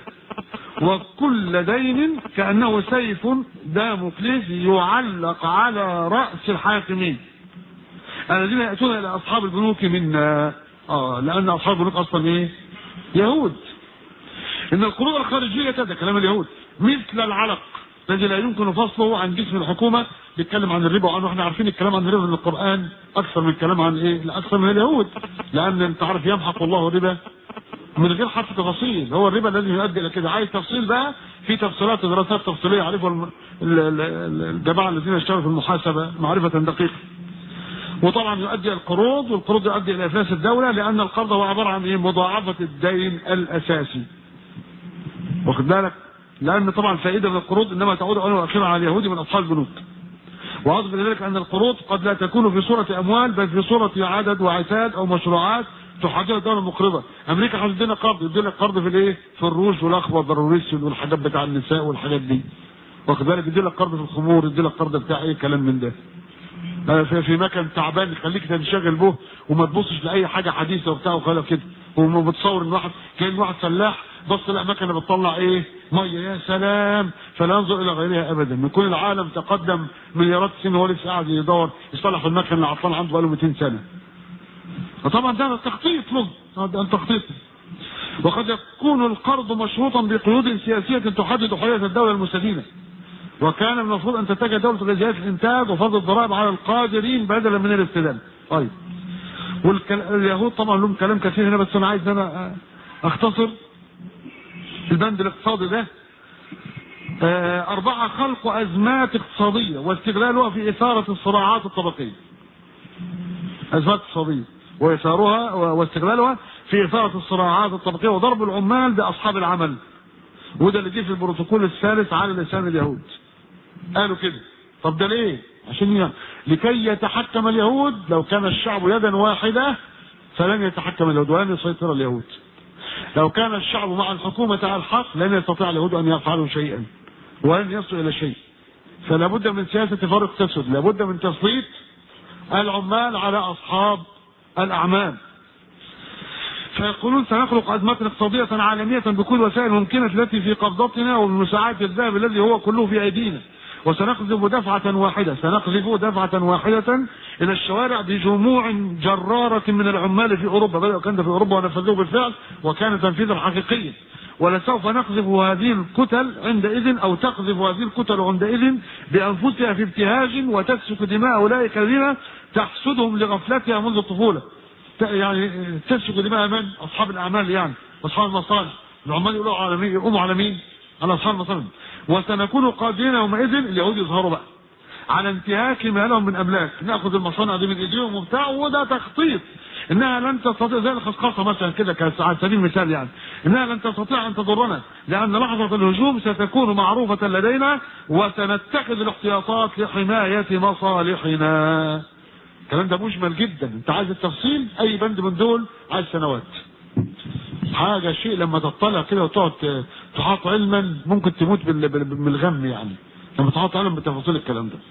وكل دين كانه سيف داموكليس يعلق على راس الحاكمين الذين ياتون الى اصحاب البنوك منا اه لان اصحاب البنوك اصلا ايه؟ يهود ان القروض الخارجيه ده كلام اليهود مثل العلق الذي لا يمكن فصله عن جسم الحكومه بيتكلم عن الربا وعنه احنا عارفين الكلام عن الربا من القران اكثر من الكلام عن ايه؟ اكثر من اليهود لان انت عارف يمحق الله الربا من غير حرف تفاصيل هو الربا الذي يؤدي الى كده عايز تفصيل بقى في تفصيلات ودراسات تفصيليه عارفها الم- ال- ال- ال- الجماعه الذين اشتغلوا في المحاسبه معرفه دقيقه وطبعا يؤدي القروض والقروض يؤدي الى افلاس الدوله لان القرض هو عباره عن ايه؟ مضاعفه الدين الاساسي. واخد بالك؟ لان طبعا فائده من القروض انما تعود اولا واخيرا على اليهود من اصحاب البنوك. واضف الى ذلك ان القروض قد لا تكون في صوره اموال بل في صوره عدد وعتاد او مشروعات تحددها الدوله المقرضه. امريكا هتدينا قرض يدينا قرض في الايه؟ في الروج والاخضر والرسل والحاجات بتاع النساء والحاجات دي. واخد بالك يدي لك قرض في الخمور يدي لك قرض بتاع ايه كلام من ده. آه، في في مكان تعبان يخليك تنشغل به وما تبصش لاي حاجه حديثه وبتاع وخلاص كده ومتصور ان واحد كان واحد فلاح بص لقى مكنه بتطلع ايه؟ ميه يا سلام فلا ينظر الى غيرها ابدا من كل العالم تقدم مليارات السنين وهو لسه قاعد يدور يصلح في المكنه اللي عطلان عنده بقاله 200 سنه. فطبعا ده تخطيط له ده تخطيط وقد يكون القرض مشروطا بقيود سياسيه تحدد حريه الدوله المستدينه. وكان المفروض ان تتجه دوله لزياده الانتاج وفرض الضرائب على القادرين بدلا من الاستدامه. طيب. واليهود طبعا لهم كلام كثير هنا بس انا عايز ان انا اختصر البند الاقتصادي ده آه، أربعة خلق أزمات اقتصادية واستغلالها في إثارة الصراعات الطبقية. أزمات اقتصادية وإثارها واستغلالها في إثارة الصراعات الطبقية وضرب العمال بأصحاب العمل. وده اللي جه في البروتوكول الثالث على لسان اليهود. قالوا كده. طب ده ليه؟ عشان ي- لكي يتحكم اليهود لو كان الشعب يدا واحدة فلن يتحكم اليهود ولن يسيطر اليهود. لو كان الشعب مع الحكومة على الحق لن يستطيع اليهود أن يفعلوا شيئا ولن يصلوا إلى شيء فلا بد من سياسة فرق تسد لا بد من تسليط العمال على أصحاب الأعمال فيقولون سنخلق أزمات اقتصادية عالمية بكل وسائل ممكنة التي في قبضتنا وبمساعدة الذهب الذي هو كله في أيدينا وسنقذف دفعة واحدة سنقذف دفعة واحدة إلى الشوارع بجموع جرارة من العمال في أوروبا بدأوا كان ده في أوروبا ونفذوه بالفعل وكان تنفيذا حقيقيا ولسوف نقذف هذه الكتل عندئذ أو تقذف هذه الكتل عندئذ بأنفسها في ابتهاج وتسفك دماء أولئك الذين تحسدهم لغفلتها منذ الطفولة يعني تسفك دماء من؟ اصحاب الاعمال يعني واصحاب المصالح العمال يقولوا على مين يقوموا على مين؟ على اصحاب المصالح وسنكون قادرين يومئذ اليهود يظهروا بقى على انتهاك ما لهم من املاك ناخذ المصانع دي من ايديهم وبتاع وده تخطيط انها لن تستطيع زي الخصخصه مثلا كده على سبيل المثال يعني انها لن تستطيع ان تضرنا لان لحظه الهجوم ستكون معروفه لدينا وسنتخذ الاحتياطات لحمايه مصالحنا الكلام ده مجمل جدا انت عايز التفصيل اي بند من دول عايز سنوات حاجه شيء لما تطلع كده وتقعد تحاط علما ممكن تموت بالغم يعني لما تحاط علم بتفاصيل الكلام ده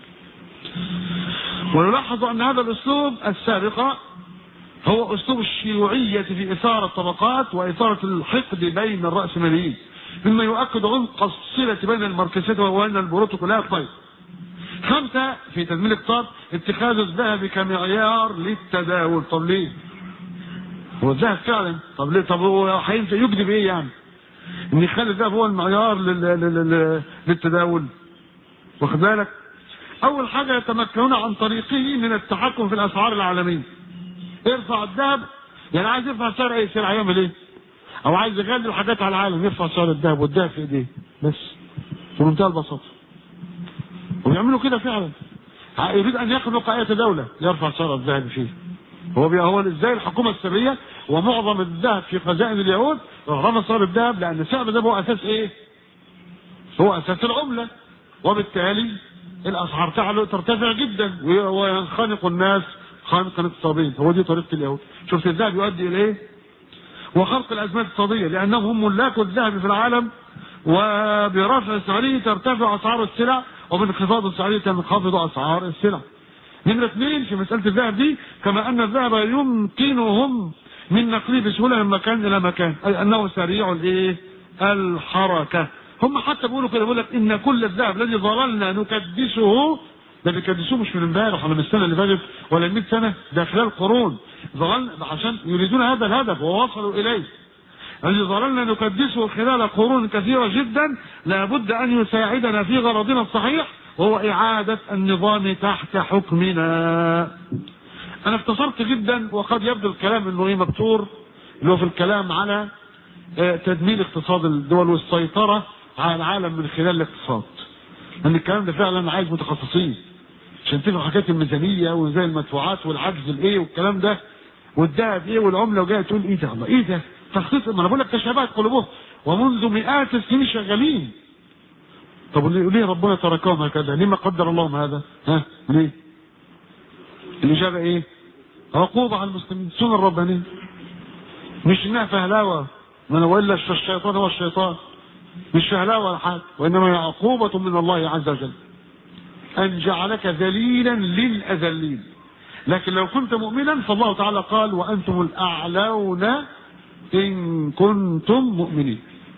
ونلاحظ ان هذا الاسلوب السابق هو اسلوب الشيوعية في اثارة الطبقات واثارة الحقد بين الرأسماليين مما يؤكد عمق الصلة بين الماركسية وبين البروتوكولات طيب خمسة في تدمير الاقتصاد اتخاذ الذهب كمعيار للتداول طب ليه؟ هو الذهب فعلا طب ليه طب هو هينفع يكذب ايه يعني؟ ان يخلي الذهب هو المعيار لل... لل... للتداول واخد بالك؟ اول حاجة يتمكنون عن طريقه من التحكم في الاسعار العالمية يرفع الذهب يعني عايز يرفع سعر اي سعر هيعمل ايه؟ او عايز يغلي الحاجات على العالم يرفع سعر الذهب والذهب في ايديه بس بمنتهى البساطه ويعملوا كده فعلا يريد ان يخلق ايه دوله يرفع سعر الذهب فيه هو بي هو ازاي الحكومه السريه ومعظم الذهب في خزائن اليهود رغم سعر الذهب لان سعر الذهب هو اساس ايه؟ هو اساس العمله وبالتالي الاسعار تعلو ترتفع جدا وينخنق الناس خانقا اقتصاديا هو دي طريقه اليهود شفت الذهب يؤدي الى ايه؟ وخلق الازمات الاقتصاديه لانهم هم ملاك الذهب في العالم وبرفع سعره ترتفع اسعار السلع وبانخفاض سعره تنخفض اسعار السلع. نمرة اثنين في مسألة الذهب دي كما أن الذهب يمكنهم من نقله بسهولة من مكان إلى مكان أي أنه سريع الإيه؟ الحركة. هم حتى بيقولوا كده بيقول لك إن كل الذهب الذي ظللنا نكدسه ده بيكدسوه مش من امبارح ولا من السنة اللي فاتت ولا من 100 سنة ده خلال قرون ظلل عشان يريدون هذا الهدف ووصلوا إليه. الذي ظللنا نكدسه خلال قرون كثيرة جدا لابد أن يساعدنا في غرضنا الصحيح وهو إعادة النظام تحت حكمنا أنا اختصرت جدا وقد يبدو الكلام أنه إيه مكتور اللي هو في الكلام على تدمير اقتصاد الدول والسيطرة على العالم من خلال الاقتصاد لأن الكلام ده فعلا عايز متخصصين عشان تفهم حكاية الميزانية وزي المدفوعات والعجز الإيه والكلام ده والذهب إيه والعملة وجاية تقول إيه ده الله إيه ده تخصيص ما أنا بقول لك تشابهت قلوبهم ومنذ مئات السنين شغالين طب ليه ربنا تركهم هكذا؟ ليه ما قدر اللهم هذا؟ ها؟ ليه؟ الإجابة إيه؟ عقوبة على المسلمين، سنة الربانية. مش إنها فهلاوة، ما أنا وإلا الشيطان هو الشيطان. مش فهلاوة ولا حاجة، وإنما هي عقوبة من الله عز وجل. أن جعلك ذليلا للأذلين. لكن لو كنت مؤمنا فالله تعالى قال وأنتم الأعلون إن كنتم مؤمنين.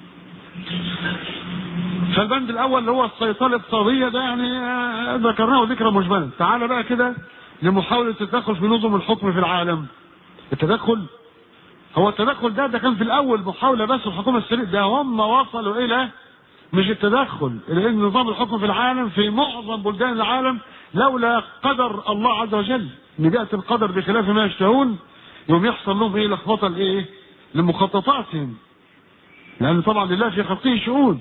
فالبند الاول اللي هو السيطره الاقتصاديه ده يعني ذكرناه ذكرى مجملا تعال بقى كده لمحاوله التدخل في نظم الحكم في العالم التدخل هو التدخل ده ده كان في الاول محاوله بس الحكومه السريه ده هم وصلوا الى مش التدخل الى ان نظام الحكم في العالم في معظم بلدان العالم لولا قدر الله عز وجل ان بياتي القدر بخلاف ما يشتهون يوم يحصل لهم ايه لخبطه لايه؟ لمخططاتهم لان طبعا لله في خلقه شؤون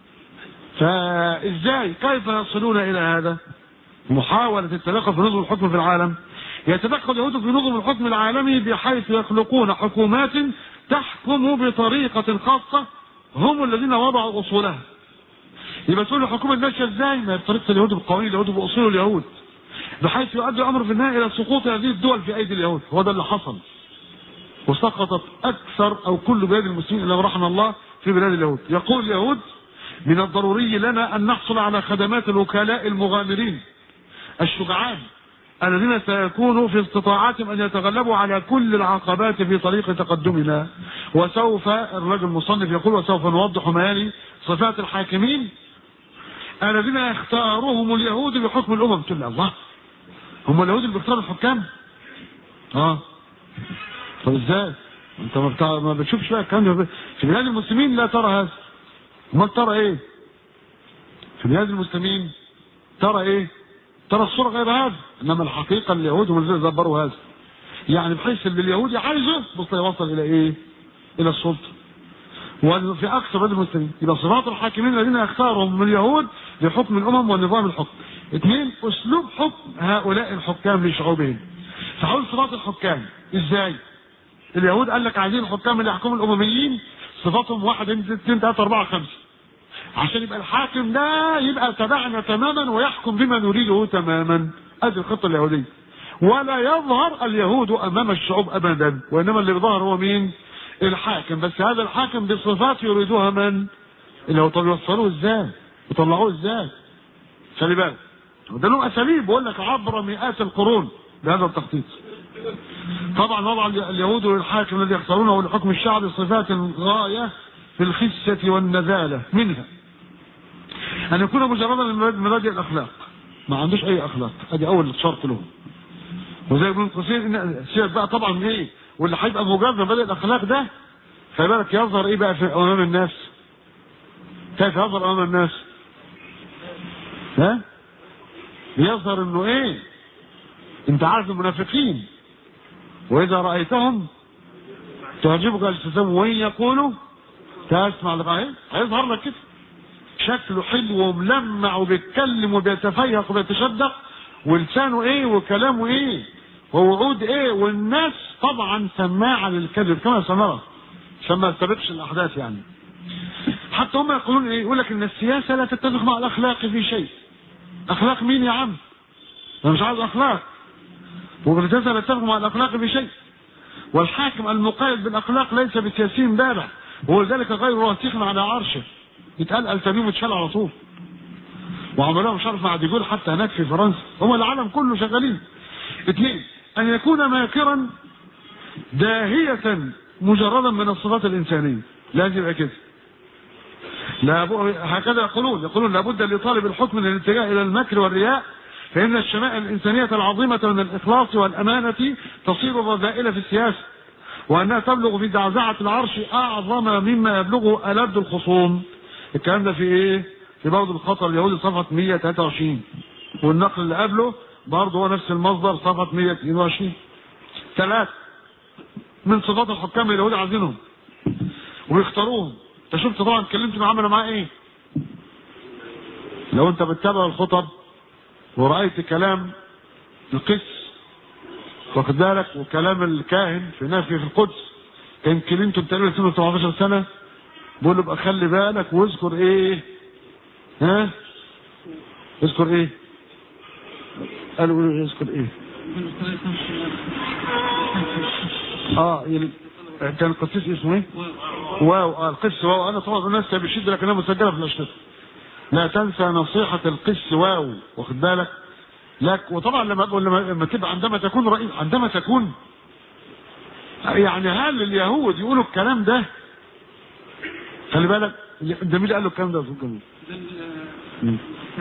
فازاي كيف يصلون الى هذا محاولة التدخل في نظم الحكم في العالم يتدخل اليهود في نظم الحكم العالمي بحيث يخلقون حكومات تحكم بطريقة خاصة هم الذين وضعوا اصولها يبقى تقول الحكومة ماشية ازاي؟ ما بطريقة اليهود بقوانين اليهود باصول اليهود بحيث يؤدي الامر في النهاية الى سقوط هذه الدول في ايدي اليهود هو ده اللي حصل وسقطت اكثر او كل بلاد المسلمين الا رحم الله في بلاد اليهود يقول اليهود من الضروري لنا أن نحصل على خدمات الوكلاء المغامرين الشجعان الذين سيكونوا في استطاعتهم أن يتغلبوا على كل العقبات في طريق تقدمنا وسوف الرجل المصنف يقول وسوف نوضح ما يلي صفات الحاكمين الذين يختارهم اليهود بحكم الأمم تقول الله هم اليهود اللي بيختاروا الحكام اه طب ازاي انت ما, بتاع... ما بتشوفش بقى الكلام في بلاد المسلمين لا ترى هذا امال ترى ايه في بلاد المسلمين ترى ايه ترى الصورة غير هذا انما الحقيقة اليهود هم الذين دبروا هذا يعني بحيث ان اليهودي عايزه بص يوصل الى ايه الى السلطه وفي اكثر بلد المسلمين يبقى صفات الحاكمين الذين يختارهم من اليهود لحكم الامم ونظام الحكم اثنين اسلوب حكم هؤلاء الحكام لشعوبهم فحول صفات الحكام ازاي اليهود قال لك عايزين الحكام اللي يحكموا الامميين صفاتهم واحد اثنين ثلاثه اربعه خمسه عشان يبقى الحاكم ده يبقى تبعنا تماما ويحكم بما نريده تماما ادي الخطه اليهوديه ولا يظهر اليهود امام الشعوب ابدا وانما اللي بيظهر هو مين الحاكم بس هذا الحاكم بصفات يريدوها من اللي هو طب يوصلوه ازاي يطلعوه ازاي خلي بالك ده له اساليب بقول لك عبر مئات القرون بهذا التخطيط طبعا وضع اليهود للحاكم الذي يختارونه لحكم الشعب صفات غايه في الخسه والنذاله منها ان يكون مجردا من مبادئ الاخلاق ما عندوش اي اخلاق ادي اول شرط له وزي ابن قصير ان سيبك بقى طبعا من ايه واللي هيبقى مجرد من مبادئ الاخلاق ده خلي بالك يظهر ايه بقى في امام الناس كيف يظهر امام الناس ها بيظهر انه ايه انت عارف المنافقين واذا رايتهم تعجبك اجسامهم وان يقولوا تسمع لغايه هيظهر لك كده شكله حلو وملمع وبيتكلم وبيتفيهق وبيتشدق ولسانه ايه وكلامه ايه ووعود ايه والناس طبعا سماعه للكذب كما سنرى عشان ما استبقش الاحداث يعني حتى هم يقولون ايه يقول لك ان السياسه لا تتفق مع الاخلاق في شيء اخلاق مين يا عم انا مش عايز اخلاق والسياسه لا تتفق مع الاخلاق في شيء والحاكم المقيد بالاخلاق ليس بسياسي بارع وهو ذلك غير راسخ على عرشه يتقال التميم وتشال على طول وعملوها مش عارف مع ديجول حتى هناك في فرنسا هم العالم كله شغالين اثنين ان يكون ماكرا داهية مجردا من الصفات الانسانية لازم يبقى كده لا هكذا يقولون يقولون لابد لطالب الحكم من الاتجاه الى المكر والرياء فان الشمائل الانسانية العظيمة من الاخلاص والامانة تصير رذائل في السياسة وانها تبلغ في زعزعة العرش اعظم مما يبلغه الد الخصوم الكلام ده في ايه في برضه الخطر اليهودي صفحة 123 والنقل اللي قبله برضه هو نفس المصدر صفحة 122 ثلاث من صفات الحكام اليهود عايزينهم ويختاروهم انت شفت طبعا اتكلمت مع عملوا معاه ايه لو انت بتتابع الخطب ورأيت كلام القس واخد بالك وكلام الكاهن في نفي في القدس كان كلينتون تقريبا سنه 17 سنه بقول له بقى خلي بالك واذكر ايه ها اذكر ايه قالوا له اذكر ايه اه يل... كان القسيس اسمه ايه واو اه القس واو انا طبعا الناس بشد لكنها مسجله في الاشرطه لا تنسى نصيحة القس واو واخد بالك لك وطبعا لما لما لما تبقى عندما تكون رئيس عندما تكون يعني هل اليهود يقولوا الكلام ده خلي بالك ده مين اللي قال له الكلام ده يا استاذ جميل؟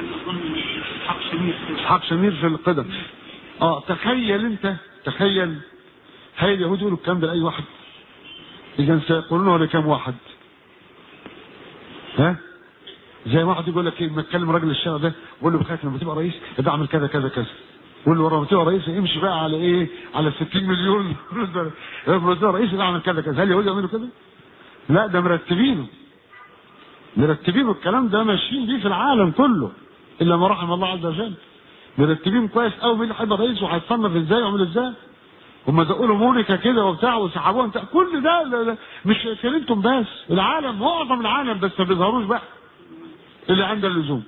اسحاق شمير في القدم اه تخيل انت تخيل هاي اليهود يقولوا الكلام ده لاي واحد اذا سيقولونه لكم واحد ها زي واحد يقول لك ايه لما تكلم راجل الشارع ده قول له بخاف لما تبقى رئيس ابقى اعمل كذا كذا كذا قول له لما تبقى رئيس امشي بقى على ايه على 60 مليون لما تبقى رئيس ابقى اعمل كذا كذا هل اليهود يعملوا كده؟ لا ده مرتبينه مرتبين الكلام ده ماشيين بيه في العالم كله الا ما رحم الله عز وجل مرتبين كويس قوي مين اللي هيبقى رئيس وهيتصنف ازاي ويعمل ازاي هم زقوا له مونيكا كده وبتاع وسحبوها انت كل ده لا لا مش كلمتم بس العالم معظم العالم بس ما بيظهروش بقى اللي عند اللزوم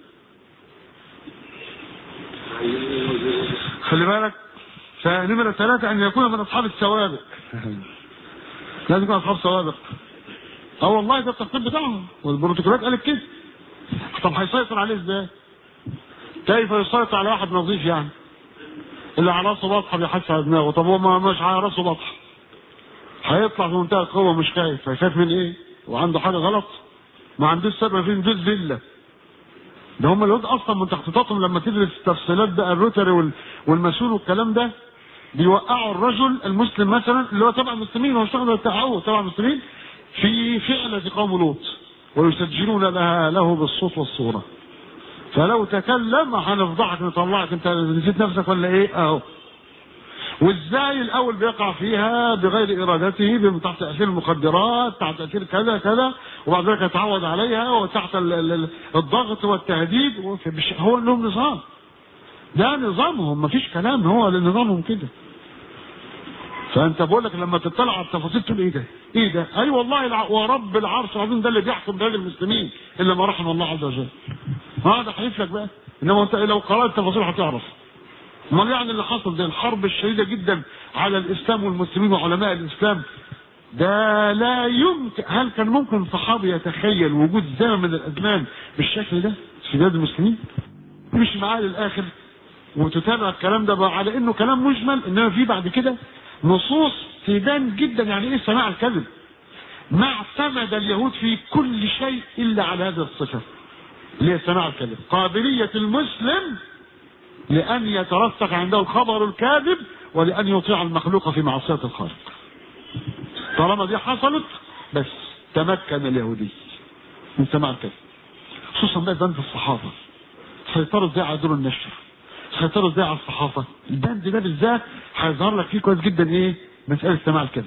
خلي بالك فنمرة ثلاثة أن يكون من أصحاب السوابق لازم يكون أصحاب سوابق اه والله ده التخطيط بتاعهم والبروتوكولات قالت كده طب هيسيطر عليه ازاي؟ كيف يسيطر على واحد نظيف يعني؟ اللي على راسه بطحه بيحس على دماغه طب هو ما مش على راسه بطحه هيطلع في منتهى القوه مش خايف هيخاف من ايه؟ وعنده حاجه غلط؟ ما عندوش سبب في ندوس فيلا ده هم اليهود اصلا من تخطيطاتهم لما تدرس تفصيلات بقى الروتري وال- والماسون والكلام ده بيوقعوا الرجل المسلم مثلا اللي هو تبع المسلمين هو اشتغل بتاعه تبع المسلمين في فعلة قوم لوط ويسجلون لها له بالصوت والصورة فلو تكلم هنفضحك نطلعك انت نسيت نفسك ولا ايه اهو وازاي الاول بيقع فيها بغير ارادته تحت تاثير المخدرات تحت تاثير كذا كذا وبعد ذلك يتعود عليها وتحت ال- ال- ال- الضغط والتهديد وفي- مش- هو لهم نظام ده نظامهم مفيش كلام هو لنظامهم كده فانت بقول لك لما تطلع على التفاصيل تقول ايه ده؟ ايه ده؟ اي والله الع... ورب العرش العظيم ده اللي بيحكم بلاد المسلمين الا ما رحم الله عز وجل. هذا حلف لك بقى انما انت لو قرات التفاصيل هتعرف. امال يعني اللي حصل ده الحرب الشديده جدا على الاسلام والمسلمين وعلماء الاسلام ده لا يمكن هل كان ممكن صحابي يتخيل وجود زمن من الازمان بالشكل ده في بلاد المسلمين؟ مش معاه للاخر وتتابع الكلام ده بقى على انه كلام مجمل انما في بعد كده نصوص تبان جدا يعني ايه سماع الكذب ما اعتمد اليهود في كل شيء الا على هذه الصفه اللي هي سماع الكذب قابليه المسلم لان يترسخ عنده الخبر الكاذب ولان يطيع المخلوق في معصيه الخالق طالما دي حصلت بس تمكن اليهودي من سماع الكذب خصوصا بقى بند الصحابه سيطروا ازاي على دور النشر سيطروا ازاي على الصحافه البند ده بالذات هيظهر لك فيه كويس جدا ايه مساله سماع الكذب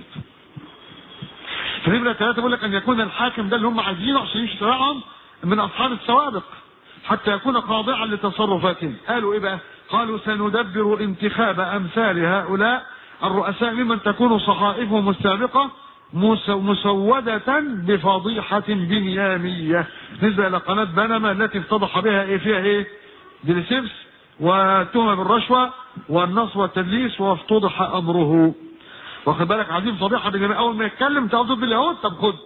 في نمرة ثلاثة بيقول لك أن يكون الحاكم ده اللي هم عايزينه عشان يمشي تبعهم من أصحاب السوابق حتى يكون خاضعا لتصرفاتهم قالوا إيه بقى؟ قالوا سندبر انتخاب أمثال هؤلاء الرؤساء ممن تكون صحائفهم السابقة مس- مسودة بفضيحة بنيامية نسبة إلى قناة بنما التي افتضح بها إيه فيها إيه؟ ديليسيبس وتهم بالرشوة والنصب والتدليس وافتضح أمره واخد بالك عايزين فضيحه بجميع اول ما يتكلم تقعد ضد اليهود طب خد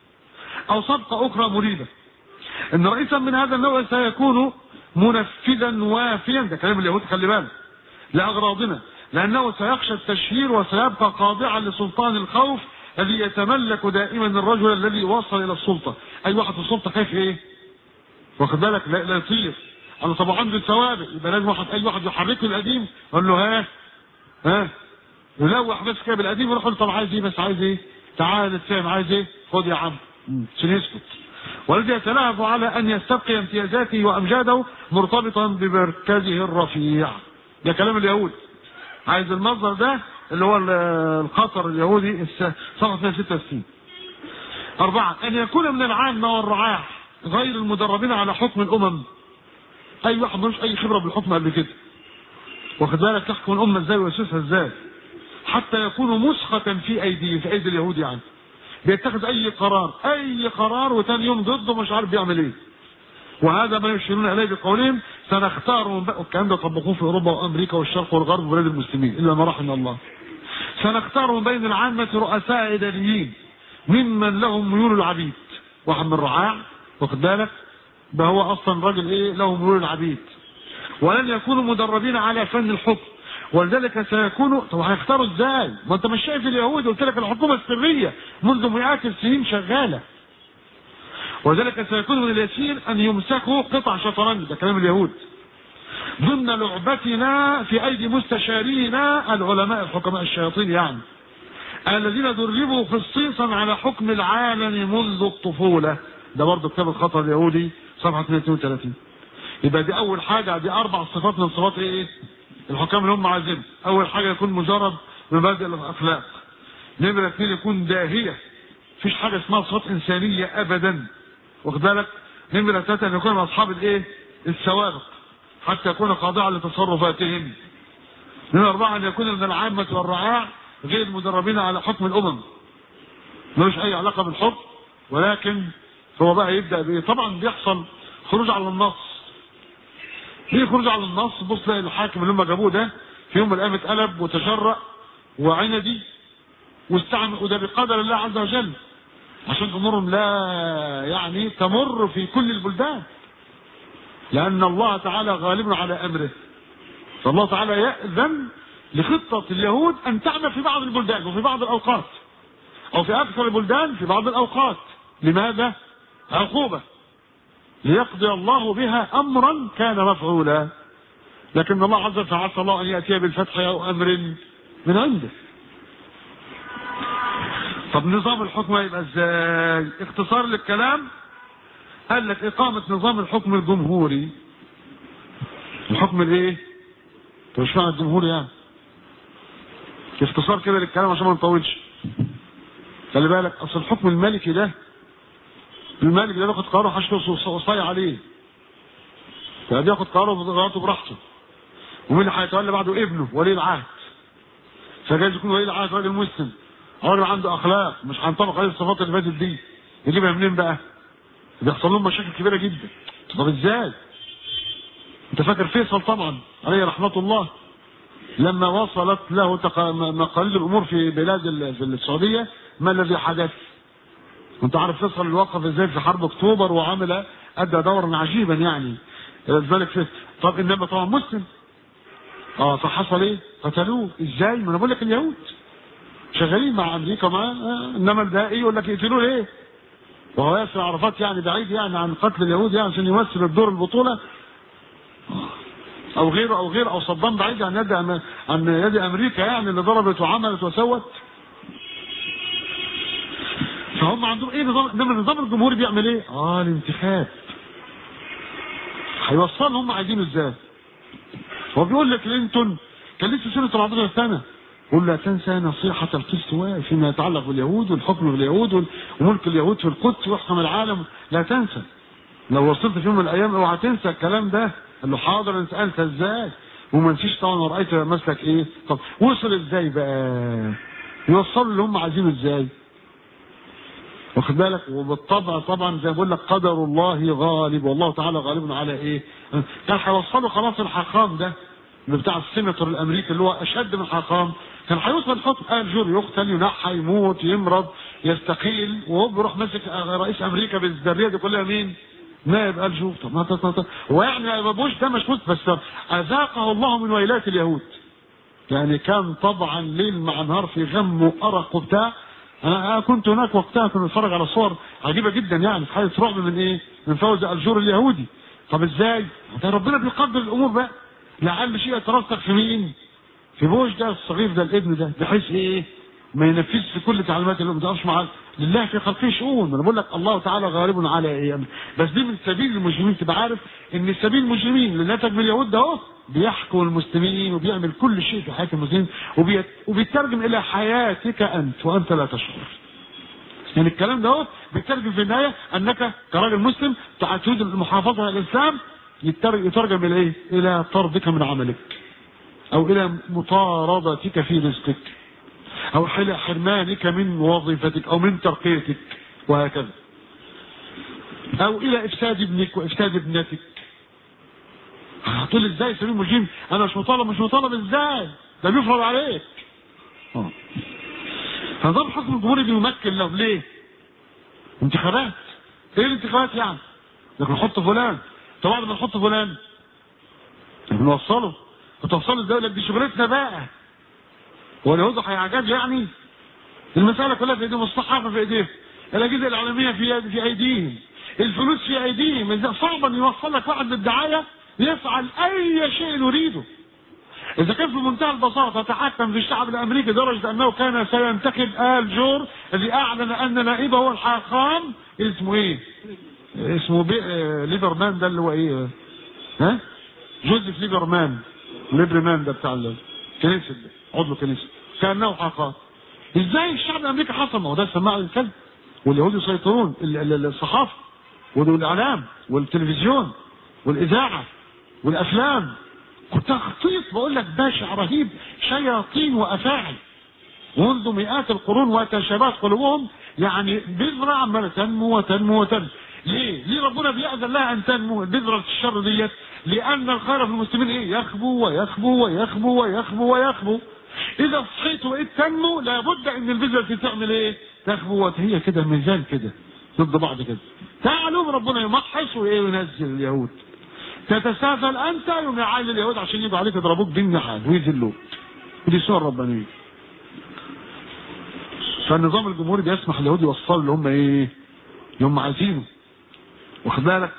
او صفقه اخرى مريبه ان رئيسا من هذا النوع سيكون منفذا وافيا ده كلام اليهود خلي بالك لاغراضنا لانه سيخشى التشهير وسيبقى خاضعا لسلطان الخوف الذي يتملك دائما الرجل الذي وصل الى السلطه اي واحد في السلطه خايف ايه واخد بالك لا, لا يطير انا طبعا عنده سوابق يبقى لازم واحد اي واحد يحركه القديم يقول له ها ها يلوح بس كده بالقديم ويروح يقول طب عايز ايه بس عايز ايه؟ تعال نتفاهم عايز ايه؟ خد يا عم عشان يسكت والذي يتلهف على ان يستبقي امتيازاته وامجاده مرتبطا بمركزه الرفيع ده كلام اليهود عايز المصدر ده اللي هو ال- الخطر اليهودي الس- صفحه 166 أربعة أن يكون من العامة والرعاع غير المدربين على حكم الأمم أي واحد ملوش أي خبرة بالحكم قبل كده واخد بالك تحكم الأمة إزاي ويسوسها إزاي حتى يكونوا مسخة في أيديهم في أيدي اليهود يعني بيتخذ أي قرار أي قرار وتاني يوم ضده مش عارف بيعمل إيه وهذا ما يشيرون إليه بقولهم سنختار من بقى الكلام ده طبقوه في أوروبا وأمريكا والشرق والغرب وبلاد المسلمين إلا ما رحم الله سنختار من بين العامة رؤساء إداريين ممن لهم ميول العبيد واحد من الرعاع واخد بالك ده هو أصلا راجل إيه له ميول العبيد ولن يكونوا مدربين على فن الحكم ولذلك سيكونوا طب هيختاروا ازاي؟ ما انت مش شايف اليهود قلت لك الحكومه السريه منذ مئات السنين شغاله. ولذلك سيكون من اليسير ان يمسكوا قطع شطرنج ده كلام اليهود. ضمن لعبتنا في ايدي مستشارينا العلماء الحكماء الشياطين يعني. الذين دربوا خصيصا على حكم العالم منذ الطفوله. ده برضه كتاب الخطر اليهودي صفحه 32. يبقى دي اول حاجه دي اربع صفات من صفات ايه؟ الحكام اللي هم عايزين اول حاجه يكون مجرد مبادئ الاخلاق نمره اثنين يكون داهيه مفيش حاجه اسمها صفات انسانيه ابدا واخد بالك نمره ثلاثه ان يكون من اصحاب الايه السوابق حتى يكون خاضعا لتصرفاتهم نمره اربعه ان يكون من العامه والرعاع غير مدربين على حكم الامم ملوش اي علاقه بالحكم ولكن هو بقى يبدا بايه طبعا بيحصل خروج على النص ليه خروج على النص بص تلاقي الحاكم اللي هم جابوه ده في يوم من الايام اتقلب وتجرأ وعندي واستعمل وده بقدر الله عز وجل عشان امورهم لا يعني تمر في كل البلدان لان الله تعالى غالب على امره فالله تعالى يأذن لخطة اليهود ان تعمل في بعض البلدان وفي بعض الاوقات او في اكثر البلدان في بعض الاوقات لماذا؟ عقوبة ليقضي الله بها امرا كان مفعولا لكن الله عز وجل عسى الله ان ياتي بالفتح او امر من عنده طب نظام الحكم يبقى ازاي اختصار للكلام قال لك اقامه نظام الحكم الجمهوري الحكم الايه طب مش معنى الجمهوري يعني باختصار كده للكلام عشان ما نطولش خلي بالك اصل الحكم الملكي ده الملك ده بياخد قراره محدش وصاي عليه فبياخد قراره وقراراته براحته ومين اللي هيتولى بعده ابنه ولي العهد فجايز يكون ولي العهد راجل مسلم راجل عنده اخلاق مش هنطبق عليه الصفات اللي فاتت دي يجيبها منين بقى؟ بيحصل لهم مشاكل كبيره جدا طب ازاي؟ انت فاكر فيصل طبعا عليه رحمه الله لما وصلت له تق- مقاليد الامور في بلاد ال- في السعوديه ما الذي حدث؟ انت عارف فيصل اللي وقف ازاي في حرب اكتوبر وعمل ادى دورا عجيبا يعني ذلك في طب انما طبعا مسلم اه فحصل ايه؟ قتلوه ازاي؟ ما انا بقول لك اليهود شغالين مع امريكا مع آه انما ده ايه يقول لك يقتلوه ليه؟ وهو ياسر عرفات يعني بعيد يعني عن قتل اليهود يعني عشان يمثل الدور البطوله او غيره او غيره او صدام بعيد عن يد عن يد امريكا يعني اللي ضربت وعملت وسوت فهم عندهم ايه نظام انما النظام الجمهوري بيعمل ايه؟ اه الانتخاب هيوصلهم هم عايزينه ازاي؟ هو بيقول لك كلينتون كان لسه سنه 17 سنه قل لا تنسى نصيحة القسط فيما يتعلق باليهود والحكم باليهود وال- وملك اليهود في القدس واحكم العالم لا تنسى لو وصلت في يوم من الايام اوعى تنسى الكلام ده قال له حاضر انت انسى ازاي وما نسيش طبعا ورأيت مسلك ايه طب وصل ازاي بقى يوصلوا اللي هم عايزينه ازاي واخد بالك وبالطبع طبعا زي ما بقول لك قدر الله غالب والله تعالى غالب على ايه كان هيوصلوا خلاص الحاخام ده اللي بتاع السيناتور الامريكي اللي هو اشد من الحاخام كان هيوصل الحكم قال جور يقتل ينحى يموت يمرض يستقيل وهو بيروح ماسك رئيس امريكا بالذريه دي كلها مين؟ نائب ال جور طب ما طب طب هو يعني بوش ده مش مسلم بس اذاقه الله من ويلات اليهود يعني كان طبعا ليل مع نهار في غم وارق وبتاع انا أنا كنت هناك وقتها كنت بتفرج على صور عجيبه جدا يعني في حاله رعب من ايه؟ من فوز الجور اليهودي طب ازاي؟ ده ربنا بيقدر الامور بقى لعل شيء يترسخ في مين؟ في بوش ده الصغير ده الابن ده بحيث ايه؟ ما ينفذش في كل تعليمات اللي ما بتقفش مع لله في خلقه شؤون انا بقول لك الله تعالى غالب على ايه بس دي من سبيل المجرمين تبقى عارف ان سبيل المجرمين اللي نتج من اليهود ده اهو بيحكم المسلمين وبيعمل كل شيء في حياه المسلمين وبيت وبيترجم الى حياتك انت وانت لا تشعر يعني الكلام ده اهو بيترجم في النهايه انك كراجل مسلم تريد المحافظه على الاسلام يتر- يترجم الى ايه؟ الى طردك من عملك او الى مطاردتك في رزقك او الى حرمانك من وظيفتك او من ترقيتك وهكذا او الى افساد ابنك وافساد ابنتك هتقول ازاي سبيل مجرم انا مش مطالب مش مطالب ازاي ده بيفرض عليك آه. فنظام الحكم الجمهوري بيمكن له ليه انتخابات ايه الانتخابات يعني لكن نحط فلان طب بعد ما نحط فلان بنوصله بتوصله ازاي يقول لك دي شغلتنا بقى هو اليهود هيعجب يعني المسألة كلها في ايديهم الصحافة في ايديهم الأجهزة الإعلامية في يد- في أيديهم الفلوس في أيديهم إذا صعب أن يوصل لك واحد بالدعاية يفعل أي شيء يريده إذا كان في منتهى البساطة تحكم في الشعب الأمريكي لدرجة أنه كان سينتخب آل جور الذي أعلن أن نائبه هو الحاخام اسمه إيه؟ اسمه بي... آه، ليبرمان ده اللي هو إيه؟ ها؟ جوزيف ليبرمان ليبرمان ده بتاع الكنيسة ده عضو كنيسة كأنه حاخام ازاي الشعب الامريكي حصل ما هو ده سماع الكلب واليهود يسيطرون ال- ال- الصحافه والاعلام والتلفزيون والاذاعه والافلام تخطيط بقول لك باشع رهيب شياطين وافاعي منذ مئات القرون وتشابهت قلوبهم يعني بذرة عمالة تنمو وتنمو وتنمو ليه؟ ليه ربنا بيأذن لها أن تنمو بذرة الشر ديت؟ لأن الخير في المسلمين إيه؟ يخبو ويخبو ويخبو ويخبو ويخبو إذا صحيت وإيه تنمو لابد أن البذرة دي تعمل إيه؟ تخبو وت- هي كده ميزان كده ضد بعض كده تعالوا ربنا يمحص وإيه وينزل اليهود تتسافل أنت يوم يعاين اليهود عشان يجوا عليك يضربوك بالنحال ويذلوك ودي صور ربانية فالنظام الجمهوري بيسمح اليهود يوصلوا اللي هم ايه اللي هم عايزينه واخد بالك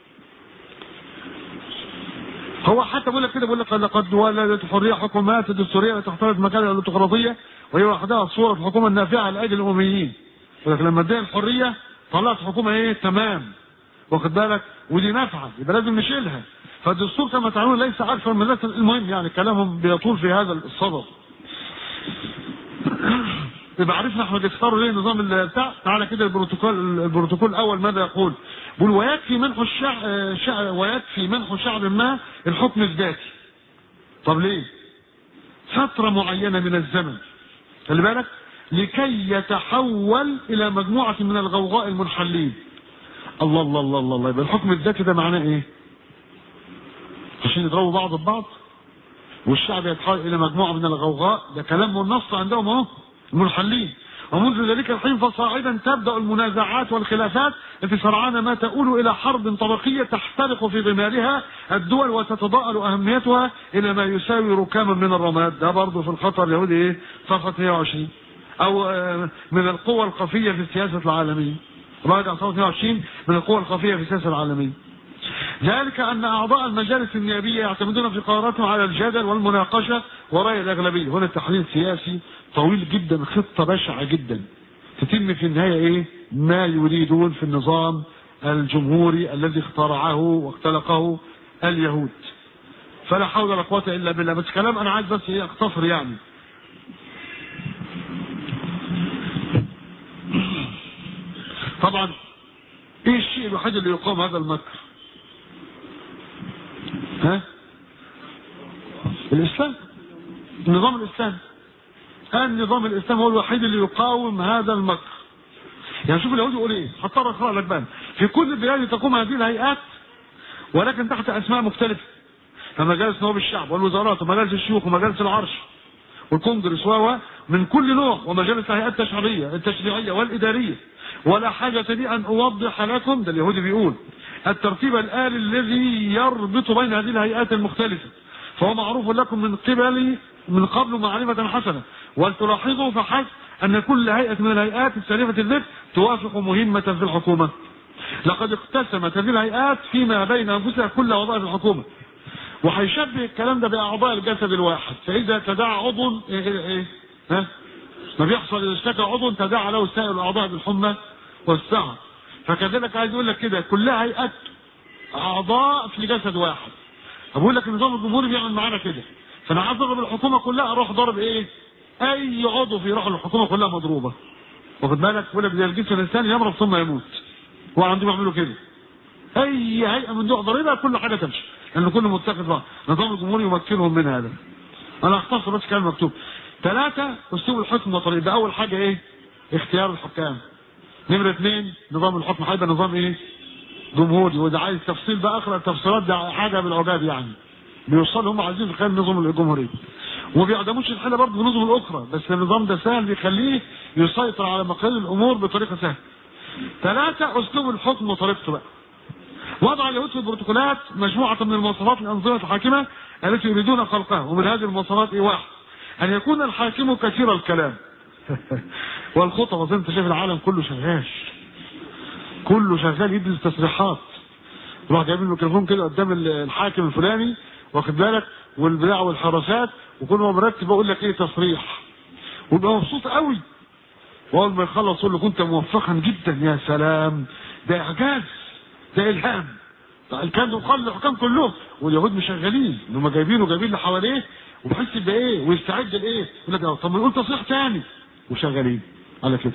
هو حتى بيقول لك كده بيقول لك لقد ولدت حريه حكومات دستوريه تختلط مكان الديمقراطيه وهي وحدها صوره الحكومه النافعه لايدي الامميين يقول لك لما اديها الحريه طلعت حكومه ايه تمام واخد بالك ودي نافعه يبقى لازم نشيلها فالدستور كما تعلمون ليس عارفا من المهم يعني كلامهم بيطول في هذا الصدد يبقى عرفنا احنا بيختاروا ليه النظام اللي بتاع تعالى كده البروتوكول البروتوكول الاول ماذا يقول؟ بيقول ويكفي منح الشعب شع... ويكفي منح شعب ما الحكم الذاتي. طب ليه؟ فترة معينة من الزمن خلي بالك لكي يتحول إلى مجموعة من الغوغاء المنحلين. الله الله الله الله, الله. يبقى الحكم الذاتي ده معناه إيه؟ عشان يضربوا بعض ببعض والشعب يتحول إلى مجموعة من الغوغاء ده كلام والنص عندهم أهو المنحلين ومنذ ذلك الحين فصاعدا تبدا المنازعات والخلافات التي سرعان ما تؤول الى حرب طبقيه تحترق في ضمارها الدول وتتضاءل اهميتها الى ما يساوي ركاما من الرماد ده برضه في الخطر اليهودي ايه صفحه 120 او من القوى الخفيه في السياسه العالميه راجع صفحه 120 من القوى الخفيه في السياسه العالميه ذلك أن أعضاء المجالس النيابية يعتمدون في قراراتهم على الجدل والمناقشة ورأي الأغلبية هنا التحليل السياسي طويل جدا خطة بشعة جدا تتم في النهاية إيه ما يريدون في النظام الجمهوري الذي اخترعه واختلقه اليهود فلا حول ولا قوة إلا بالله بس كلام أنا عايز بس إيه أختصر يعني طبعا ايه الشيء الوحيد اللي يقام هذا المكر ها الاسلام النظام الاسلامي النظام الاسلامي هو الوحيد اللي يقاوم هذا المكر يعني شوف اليهود يقول ايه هضطر اقرا لك بقى في كل البلاد تقوم هذه الهيئات ولكن تحت اسماء مختلفه فمجالس نواب الشعب والوزارات ومجالس الشيوخ ومجالس العرش والكونجرس و من كل نوع ومجالس الهيئات التشريعيه التشريعيه والاداريه ولا حاجه لي ان اوضح لكم ده اليهودي بيقول الترتيب الآلي الذي يربط بين هذه الهيئات المختلفة فهو معروف لكم من قبل من قبل معرفة حسنة ولتلاحظوا فحسب أن كل هيئة من الهيئات السالفة الذكر توافق مهمة في الحكومة لقد اقتسمت هذه الهيئات فيما بين أنفسها كل وظائف الحكومة وهيشبه الكلام ده بأعضاء الجسد الواحد فإذا تداعى عضو إيه إيه إيه ها ما بيحصل إذا اشتكى عضو تداعى له سائر الأعضاء بالحمى والسعر فكذلك عايز يقول لك كده كلها هيئات اعضاء في جسد واحد بقول لك النظام الجمهوري بيعمل معانا كده فانا عايز اضرب الحكومه كلها اروح ضارب ايه؟ اي عضو في روح الحكومه كلها مضروبه واخد بالك بيقول لك زي الجسم الانساني يمرض ثم يموت هو عندهم يعملوا كده اي هيئه من دول ضريبه كل حاجه تمشي لان كله متخذ بعض النظام الجمهوري يمكنهم من هذا انا اختصر بس كلام مكتوب ثلاثه اسلوب الحكم وطريقه ده اول حاجه ايه؟ اختيار الحكام نمرة اثنين نظام الحكم هيبقى نظام ايه؟ جمهوري وده عايز تفصيل بقى اخر التفصيلات ده حاجه بالعجاب يعني بيوصلوا هم عايزين في خلال النظام الجمهوري وما بيعدموش الحاله برضه في النظم الاخرى بس النظام ده سهل بيخليه يسيطر على مقال الامور بطريقه سهله. ثلاثه اسلوب الحكم وطريقته بقى. وضع اليهود في البروتوكولات مجموعه من المواصفات الانظمه الحاكمه التي يريدون خلقها ومن هذه المواصفات ايه واحد ان يكون الحاكم كثير الكلام والخطب اظن انت شايف العالم كله شغال كله شغال يدرس تصريحات يروح جايبين الميكروفون كده قدام الحاكم الفلاني واخد بالك والبتاع والحراسات وكل ما مرتب اقول لك ايه تصريح ويبقى مبسوط قوي واول ما يخلص يقول له كنت موفقا جدا يا سلام ده اعجاز ده الهام كان يقال الحكام كلهم واليهود مشغلين ان هم جايبينه جايبين اللي حواليه وبحس بايه ويستعد لايه يقول لك طب ما نقول تصريح تاني وشغالين على كده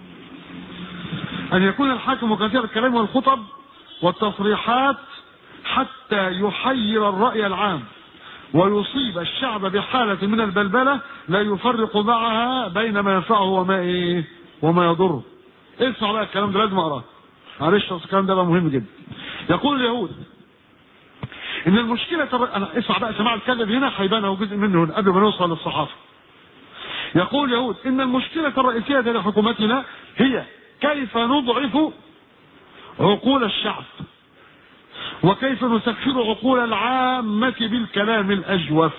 أن يكون الحاكم كثير الكلام والخطب والتصريحات حتى يحير الرأي العام ويصيب الشعب بحالة من البلبلة لا يفرق معها بين ما ينفعه وما إيه وما يضره اسمع بقى الكلام ده لازم أقراه معلش الكلام ده بقى مهم جدا يقول اليهود ان المشكله تر... انا اسمع بقى سماع الكلام هنا هيبان اهو جزء منه هنا قبل ما نوصل للصحافه يقول اليهود ان المشكله الرئيسيه لحكومتنا هي كيف نضعف عقول الشعب وكيف نسخر عقول العامة بالكلام الأجوف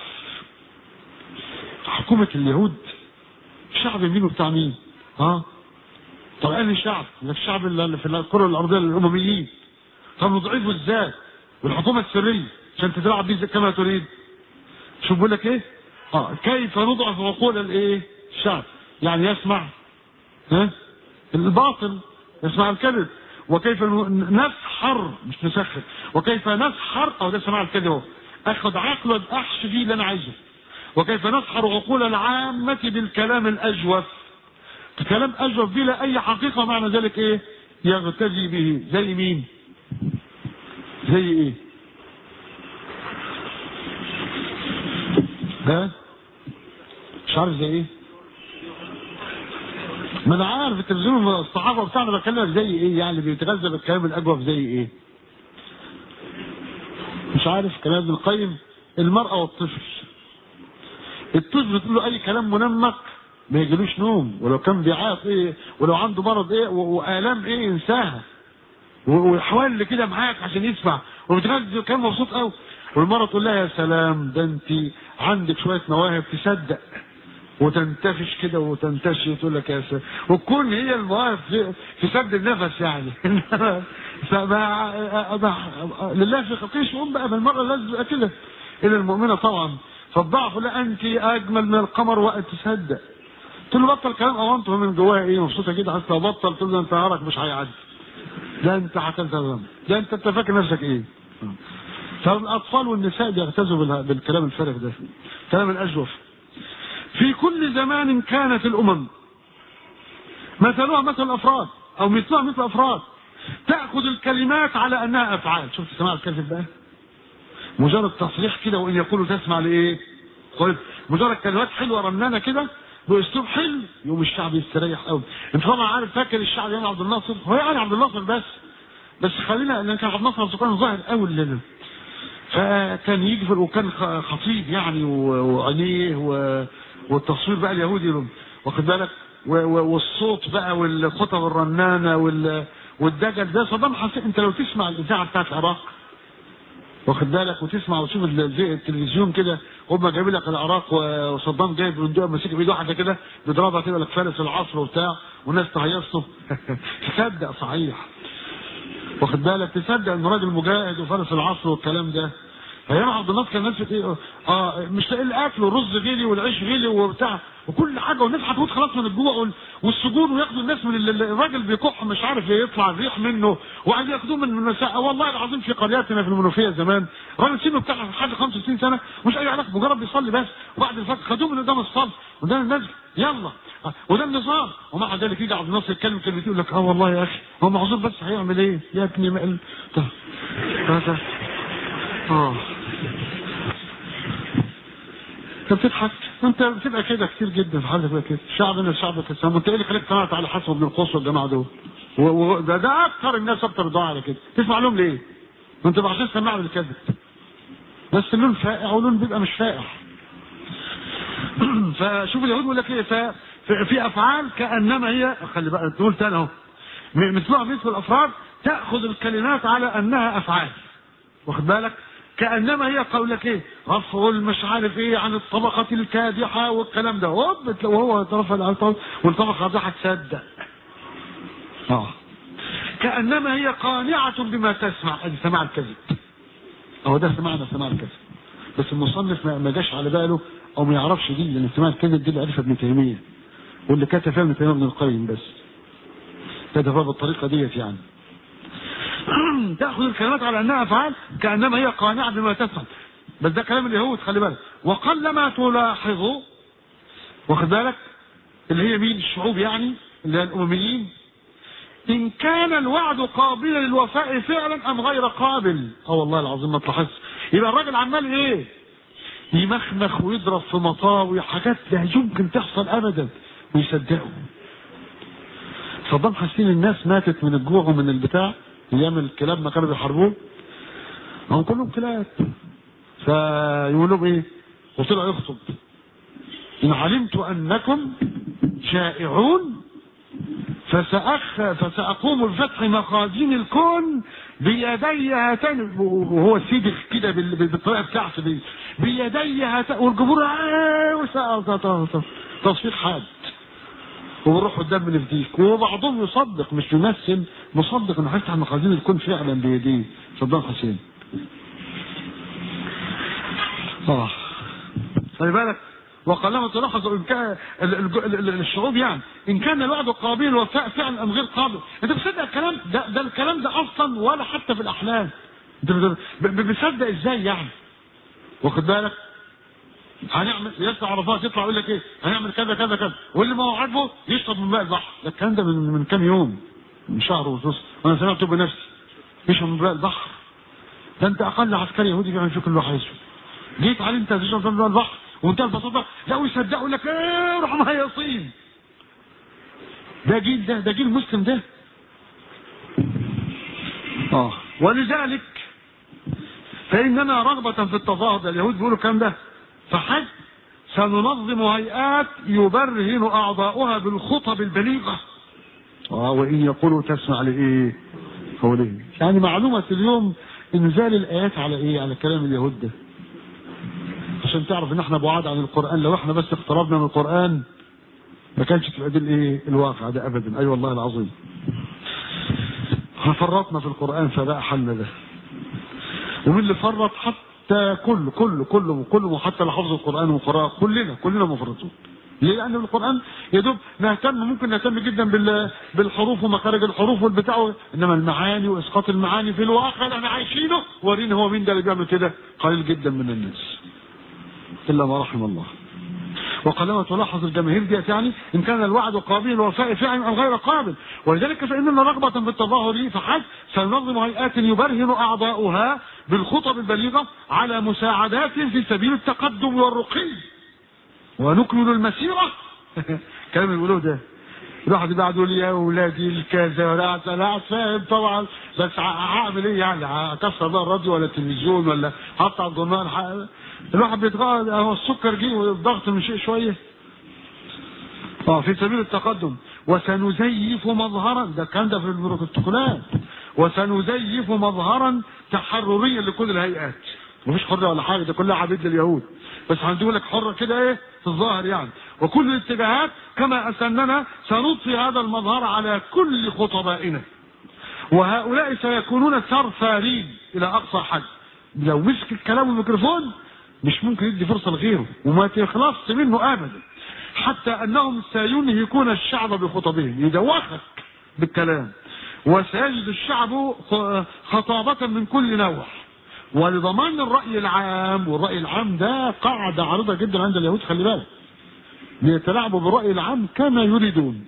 حكومة اليهود شعب مين وبتاع مين؟ ها؟ طب أنهي شعب؟ الشعب اللي في الكرة الأرضية الأمميين طب نضعفه إزاي؟ والحكومة السرية عشان تلعب بيه كما تريد شوف بيقول لك إيه؟ اه كيف نضعف عقول الايه؟ الشعب يعني يسمع ها؟ الباطل يسمع الكذب وكيف نسحر مش نسخر وكيف نسحر او ده سماع الكذب اهو اخد عقله احش فيه اللي انا عايزه وكيف نسحر عقول العامة بالكلام الأجوف كلام أجوف بلا أي حقيقة معنى ذلك إيه يغتدي به زي مين زي إيه ها مش عارف زي إيه ما انا عارف التلفزيون الصحافه بتاعنا بكلمك زي ايه يعني بيتغذى بالكلام الاجوف زي ايه مش عارف كلام ابن القيم المرأة والطفل الطفل بتقول له اي كلام منمق ما يجيلوش نوم ولو كان بيعيط ايه ولو عنده مرض ايه و- والام ايه ينساها و- ويحول كده معاك عشان يسمع وبتغذي كان مبسوط قوي والمرة تقول لها يا سلام ده انت عندك شوية مواهب تصدق وتنتفش كده وتنتشي وتقول لك يا سلام وتكون هي المواهب في, في سد النفس يعني فما ما- لله في خلقه شؤون بقى بالمرة لازم تبقى كده إلى المؤمنة طبعا فالضعف لا أنت أجمل من القمر وقت تصدق تقول له بطل كلام أو أنت من جواها إيه مبسوطة كده حتى لو بطل تقول له أنت نهارك مش هيعدي ده أنت هتلتزم ده أنت أنت فاكر نفسك إيه فالأطفال والنساء بيغتزوا بالها- بالكلام الفارغ ده كلام الأجوف في كل زمان كانت الأمم مثلها مثل الأفراد أو مثلها مثل الأفراد تأخذ الكلمات على أنها أفعال شفت سماع الكذب بقى مجرد تصريح كده وإن يقولوا تسمع لإيه طيب مجرد كلمات حلوة رنانة كده بأسلوب حلو يوم الشعب يستريح قوي انت طبعا عارف فاكر الشعب يعني عبد الناصر هو يعني عبد الناصر بس بس خلينا لان كان عبد الناصر كان ظاهر قوي لنا فكان يجبر وكان خ- خطيب يعني و- وعينيه و- والتصوير بقى اليهودي له، واخد بالك و- و- والصوت بقى والخطب الرنانه وال- والدجل ده صدام حسين انت لو تسمع الاذاعه بتاعت العراق واخد بالك وتسمع وتشوف ال- زي التلفزيون كده هم جايبين لك العراق و- وصدام جايب بندقيه ماسك بايده واحده كده بيضربها كده لك فارس العصر وبتاع والناس تهيص له تصدق صحيح واخد بالك تصدق ان راجل مجاهد وفارس العصر والكلام ده ايام عبد الناصر كان الناس بت- ايه اه مش لاقي الاكل والرز غلي والعيش غلي وبتاع وكل حاجه والناس هتموت خلاص من الجوع وال- والسجون وياخدوا الناس من ال- ال- الراجل بيكح مش عارف يطلع الريح منه وعايز ياخدوه من المساء والله العظيم في قرياتنا في المنوفيه زمان راجل سنه بتاع حاجه 65 سنه مش اي علاقه مجرد بيصلي بس وبعد الفجر خدوه من قدام الصلاه وده الناس يلا آه، وده النظام ومع ذلك يجي عبد الناصر يتكلم كلمتين يقول لك اه والله يا اخي هو معذور بس هيعمل ايه يا ابني ما طب طب- اه انت بتضحك انت بتبقى كده كتير جدا في حالك بقى كده شعبنا شعب كسام انت ايه اللي خليك سمعت على حسب بن القوس والجماعه دول و- و- ده, ده اكثر الناس اكثر دعاء على كده تسمع لهم ليه؟ ما انت عشان تسمع بالكذب بس اللون فائع ولون بيبقى مش فائع فشوف اليهود بيقول لك ايه ف- في- في افعال كانما هي خلي بقى تقول تاني اهو م- مثلها مثل الافراد تاخذ الكلمات على انها افعال واخد بالك كانما هي قولك ايه رفع مش عارف ايه عن الطبقه الكادحه والكلام ده هوب تلاقيه وهو يترفع عن الطبقه والطبقه الكادحه تصدق اه كانما هي قانعه بما تسمع ادي سماع الكذب اهو ده سمعنا سماع الكذب بس المصنف ما ما جاش على باله او ما يعرفش دي لان سماع الكذب دي اللي عرفها ابن تيميه واللي كتب فيها ابن تيميه ابن القيم بس كتب فيها بالطريقه ديت يعني تاخذ الكلمات على انها افعال كانما هي قانعه بما تفعل بس ده كلام اليهود خلي بالك وقلما تلاحظ واخد بالك اللي هي مين الشعوب يعني اللي هي الامميين ان كان الوعد قابلا للوفاء فعلا ام غير قابل اه والله العظيم ما تلاحظش يبقى الراجل عمال ايه يمخمخ ويضرب في مطاوي حاجات لا يمكن تحصل ابدا ويصدقوا صدام حسين الناس ماتت من الجوع ومن البتاع ايام الكلاب ما كانوا بيحاربوه هم كلهم كلاب فيقول لهم ايه وطلع يخطب ان علمت انكم شائعون فسأخ فسأقوم بفتح مخازن الكون بيدي هاتين وهو سيدخ كده بال- بال- بالطريقه بتاعته دي بيدي هاتين والجمهور آه، وسأ- تصفيق حاد وبنروح قدام من الديك وبعضهم يصدق مش يمثل مصدق انه هيفتح مخازن الكون فعلا بيديه صدام حسين اه خلي بالك وقلما تلاحظ ان كان ال- ال- ال- ال- الشعوب يعني ان كان الوعد قابل الوفاء فعلا ام غير قابل انت بتصدق الكلام ده, ده الكلام ده اصلا ولا حتى في الاحلام انت بت- ب- ب- بتصدق ازاي يعني واخد بالك هنعمل ياسر عرفات يطلع يقول لك ايه هنعمل كذا كذا كذا واللي ما هو عاجبه يشرب من ماء البحر ده الكلام ده من, من كام يوم من شهر ونص وانا سمعته بنفسي يشرب من ماء البحر ده انت اقل عسكري يهودي بيعمل فيك اللي عايزه جيت عليه انت تشرب من ماء البحر وانت البساطه لا ويصدقوا يقول لك ايه روح مهيصين ده جيل ده ده جيل مسلم ده اه ولذلك فإننا رغبة في التظاهر ده اليهود بيقولوا الكلام ده فحج سننظم هيئات يبرهن أعضاؤها بالخطب البليغة اه وإن يقولوا تسمع لإيه قولهم يعني معلومة اليوم إنزال الآيات على إيه على كلام اليهود ده عشان تعرف إن إحنا بعاد عن القرآن لو إحنا بس اقتربنا من القرآن ما كانش تبقى دي الإيه الواقع ده أبدا أي أيوة والله العظيم فرطنا في القرآن فبقى حل ده ومن اللي فرط حتى كل كل كل كل حتى اللي حفظ القرآن وقراءة كلنا كلنا مفرطون ليه؟ لأن القرآن يا دوب نهتم ممكن نهتم جدا بال بالحروف ومخارج الحروف والبتاع إنما المعاني وإسقاط المعاني في الواقع اللي احنا عايشينه ورينا هو مين ده اللي بيعمل كده قليل جدا من الناس إلا ما رحم الله وقلما تلاحظ الجماهير ديت يعني ان كان الوعد قابل الوفاء فعلا او غير قابل ولذلك فاننا رغبه في التظاهر فحسب سننظم هيئات يبرهن اعضاؤها بالخطب البليغه على مساعدات في سبيل التقدم والرقي ونكمل المسيره كلام اللي بيقولوه ده الواحد بعد يقول يا اولادي الكذا لا لا فاهم طبعا بس هعمل ايه يعني هكسر بقى الراديو ولا التلفزيون ولا هقطع الجرنان الواحد بيتغير هو السكر جه والضغط من شيء شويه اه في سبيل التقدم وسنزيف مظهرا ده الكلام ده في البروتوكولات وسنزيف مظهرا تحرريا لكل الهيئات مفيش حريه ولا حاجه ده كلها عبيد لليهود بس هنديه لك حره كده ايه في الظاهر يعني وكل الاتجاهات كما اسننا سنضفي هذا المظهر على كل خطبائنا وهؤلاء سيكونون سرفارين الى اقصى حد لو مسك الكلام والميكروفون مش ممكن يدي فرصه لغيره وما تخلصش منه ابدا حتى انهم سينهكون الشعب بخطبهم يدوخك بالكلام وسيجد الشعب خطابة من كل نوع ولضمان الرأي العام والرأي العام ده قاعدة عريضة جدا عند اليهود خلي بالك بيتلاعبوا بالرأي العام كما يريدون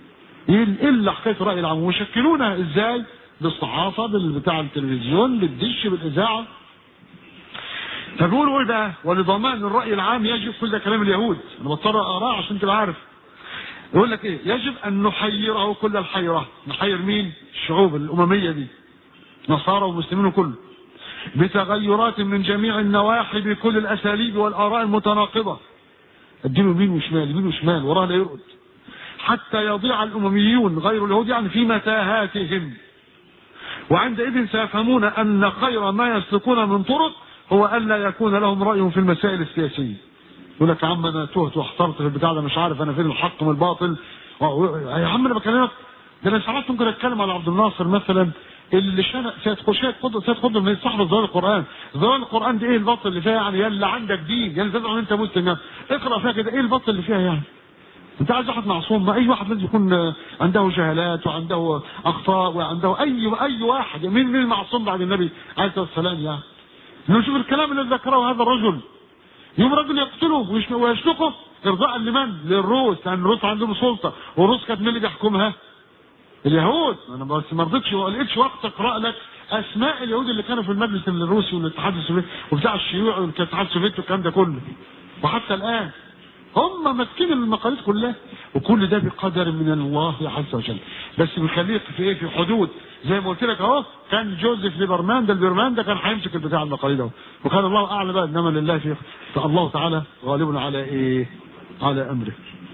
الا حكايه الرأي العام ويشكلونها ازاي بالصحافة بالبتاع التلفزيون بالدش بالإذاعة فبيقولوا ايه بقى ولضمان الرأي العام يجب كل ده كلام اليهود انا بضطر اقراه عشان تبقى عارف يقول لك ايه يجب ان نحيره كل الحيرة نحير مين الشعوب الاممية دي نصارى ومسلمين وكل بتغيرات من جميع النواحي بكل الاساليب والاراء المتناقضة اديله يمين وشمال يمين وشمال وراه لا يرقد حتى يضيع الامميون غير اليهود يعني في متاهاتهم وعندئذ سيفهمون ان خير ما يسلكون من طرق هو الا يكون لهم راي في المسائل السياسيه يقول لك يا عم انا تهت واحترت في البتاع ده مش عارف انا فين الحق من الباطل يا عم انا بكلمك ده انا ساعات ممكن اتكلم على عبد الناصر مثلا اللي شنق سيد سيد قطب سيد قطب من صاحب ظاهر القران ظاهر القران دي ايه الباطل اللي فيها يعني يلا عندك دين يعني تدعو ان انت مسلم اقرا فيها كده ايه الباطل اللي فيها يعني انت عايز واحد معصوم ما اي واحد لازم يكون عنده جهالات وعنده اخطاء وعنده اي اي واحد مين مين المعصوم بعد النبي عليه الصلاه والسلام يعني نشوف الكلام اللي ذكره هذا الرجل يوم رجل يقتله ويشنقه ارضاء لمن؟ للروس لان الروس عندهم سلطه والروس كانت مين اللي بيحكمها؟ اليهود انا بس ما رضيتش ما لقيتش وقت اقرا لك اسماء اليهود اللي كانوا في المجلس الروسي والاتحاد السوفيتي وبتاع الشيوعي والاتحاد السوفيتي والكلام ده كله وحتى الان هم ماسكين المقاليد كلها وكل ده بقدر من الله عز وجل بس بيخليك في ايه في حدود زي ما قلت لك اهو كان جوزيف ليبرمان ده البرمان ده كان هيمسك البتاع المقاليد اهو وكان الله اعلم بقى انما لله في فالله تعالى غالب على ايه؟ على امره.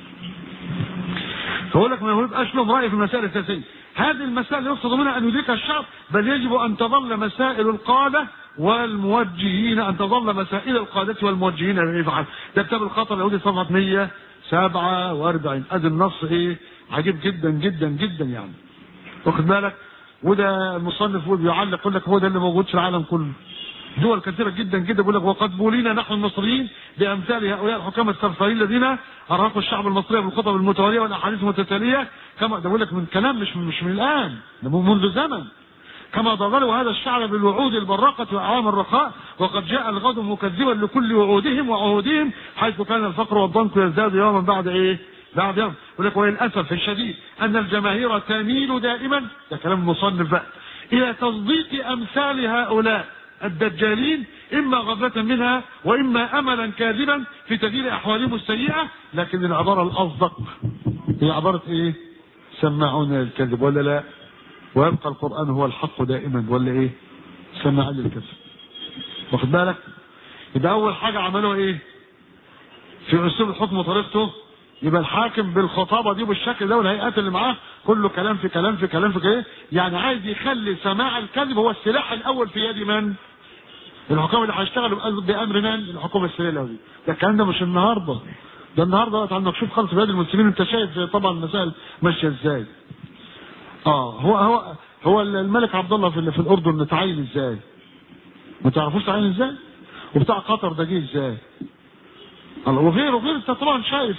فأقول لك ما يبقاش لهم راي في المسائل السياسيه. هذه المسائل يقصد منها ان يدركها الشعب بل يجب ان تظل مسائل القاده والموجهين ان تظل مسائل القاده والموجهين الى يفعل ده كتاب الخطر اليهودي صفحه 147 ادي النص ايه عجيب جدا جدا جدا يعني واخد بالك وده المصنف بيعلق يقول لك هو ده اللي موجود في العالم كله دول كثيره جدا جدا بيقول لك وقد بولينا نحن المصريين بامثال هؤلاء الحكام السرساريين الذين ارهقوا الشعب المصري بالخطب المتواليه والاحاديث المتتاليه كما ده بيقول لك من كلام مش مش من الان ده منذ زمن كما ضرروا هذا الشعب بالوعود البراقة وأعوام الرخاء وقد جاء الغد مكذبا لكل وعودهم وعهودهم حيث كان الفقر والضنك يزداد يوما بعد ايه بعد يوم يقول لك وللاسف الشديد ان الجماهير تميل دائما ده كلام المصنف بقى الى تصديق امثال هؤلاء الدجالين اما غفلة منها واما املا كاذبا في تغيير احوالهم السيئة لكن العبارة الاصدق هي عبارة ايه سمعون الكذب ولا لا ويبقى القرآن هو الحق دائما ولا ايه سمعون الكذب واخد بالك يبقى اول حاجة عملوها ايه في اسلوب الحكم وطريقته يبقى الحاكم بالخطابه دي بالشكل ده والهيئات اللي معاه كله كلام في كلام في كلام في كده يعني عايز يخلي سماع الكذب هو السلاح الاول في يد من؟ الحكام اللي هيشتغلوا بامر من؟ الحكومه السريه دي ده الكلام ده مش النهارده ده النهارده وقت عندك شوف خالص بلاد المسلمين انت شايف طبعا المسائل ماشيه ازاي اه هو هو هو الملك عبد الله في, في الاردن اتعين ازاي؟ ما تعرفوش تعين ازاي؟ وبتاع قطر ده جه ازاي؟ الله وغيره وغير انت طبعا شايف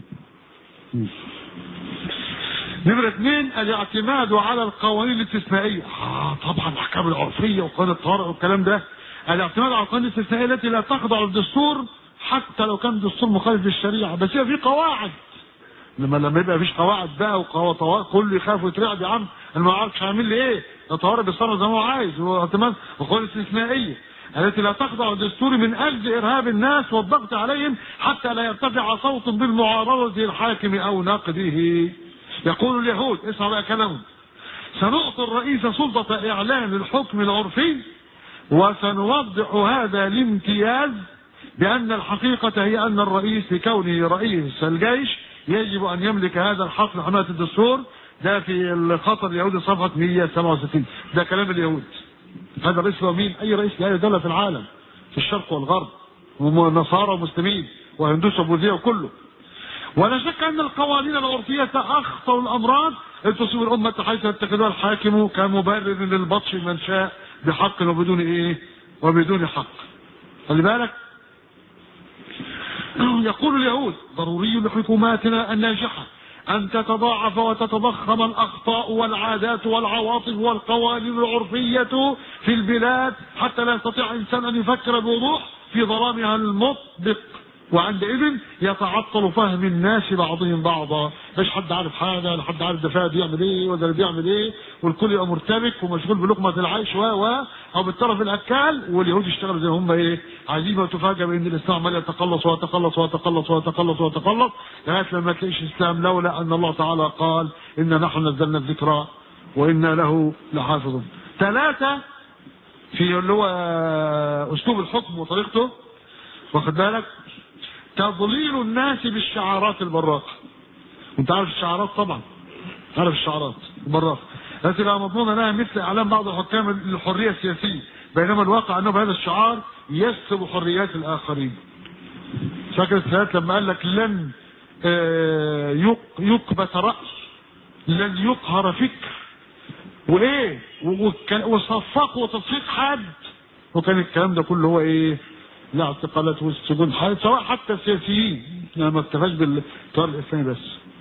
نمرة اثنين الاعتماد على القوانين الاستثنائية آه طبعا الاحكام العرفية وقانون الطوارئ والكلام ده الاعتماد على القوانين الاستثنائية التي لا تخضع للدستور حتى لو كان الدستور مخالف للشريعة بس هي في قواعد لما لما يبقى مفيش قواعد بقى وطوارئ كله يخاف ويترعب يا عم انا ما اعرفش هعمل لي ايه الطوارئ بيتصرف زي ما هو عايز هو اعتماد القوانين الاستثنائية التي لا تخضع الدستور من اجل ارهاب الناس والضغط عليهم حتى لا يرتفع صوت بالمعارضه الحاكم او نقده يقول اليهود اسمع بقى كلامهم سنعطي الرئيس سلطه اعلان الحكم العرفي وسنوضح هذا الامتياز بان الحقيقه هي ان الرئيس لكونه رئيس الجيش يجب ان يملك هذا الحق لحمايه الدستور ده في الخطر اليهودي صفحه 167 ده كلام اليهود هذا الرئيس هو مين؟ اي رئيس لاي دوله في العالم في الشرق والغرب ونصارى ومسلمين وهندوس وبوذيه وكله ولا شك ان القوانين العرفيه اخطر الامراض ان تصيب الامه حيث يتخذها الحاكم كمبرر للبطش من شاء بحق وبدون ايه؟ وبدون حق. خلي بالك يقول اليهود ضروري لحكوماتنا الناجحه أن تتضاعف وتتضخم الأخطاء والعادات والعواطف والقوانين العرفية في البلاد حتى لا يستطيع إنسان أن يفكر بوضوح في ظلامها المطبق وعندئذ يتعطل فهم الناس بعضهم بعضا مش حد عارف حاجه ولا حد عارف ده فيها بيعمل ايه ولا بيعمل ايه والكل يبقى مرتبك ومشغول بلقمه العيش و و او بالطرف الاكال واليهود يشتغلوا زي هم ايه عايزين وتفاجئ بان الاسلام عمال يتقلص ويتقلص ويتقلص ويتقلص ويتقلص لغايه لما تلاقيش الاسلام لولا ان الله تعالى قال انا نحن نزلنا الذكرى وانا له لحافظون ثلاثه في اللي هو اسلوب الحكم وطريقته واخد بالك تضليل الناس بالشعارات البراقه انت عارف الشعارات طبعا عارف الشعارات البراقه التي لا مضمون لها مثل اعلام بعض الحكام للحريه السياسيه بينما الواقع انه بهذا الشعار يسلب حريات الاخرين فاكر السادات لما قال لك لن يقبت راي لن يقهر فكر وايه وصفق وتصفيق حد وكان الكلام ده كله هو ايه الاعتقالات والسجون سواء حتى السياسيين يعني ما اكتفاش بالتيار الاسلامي بس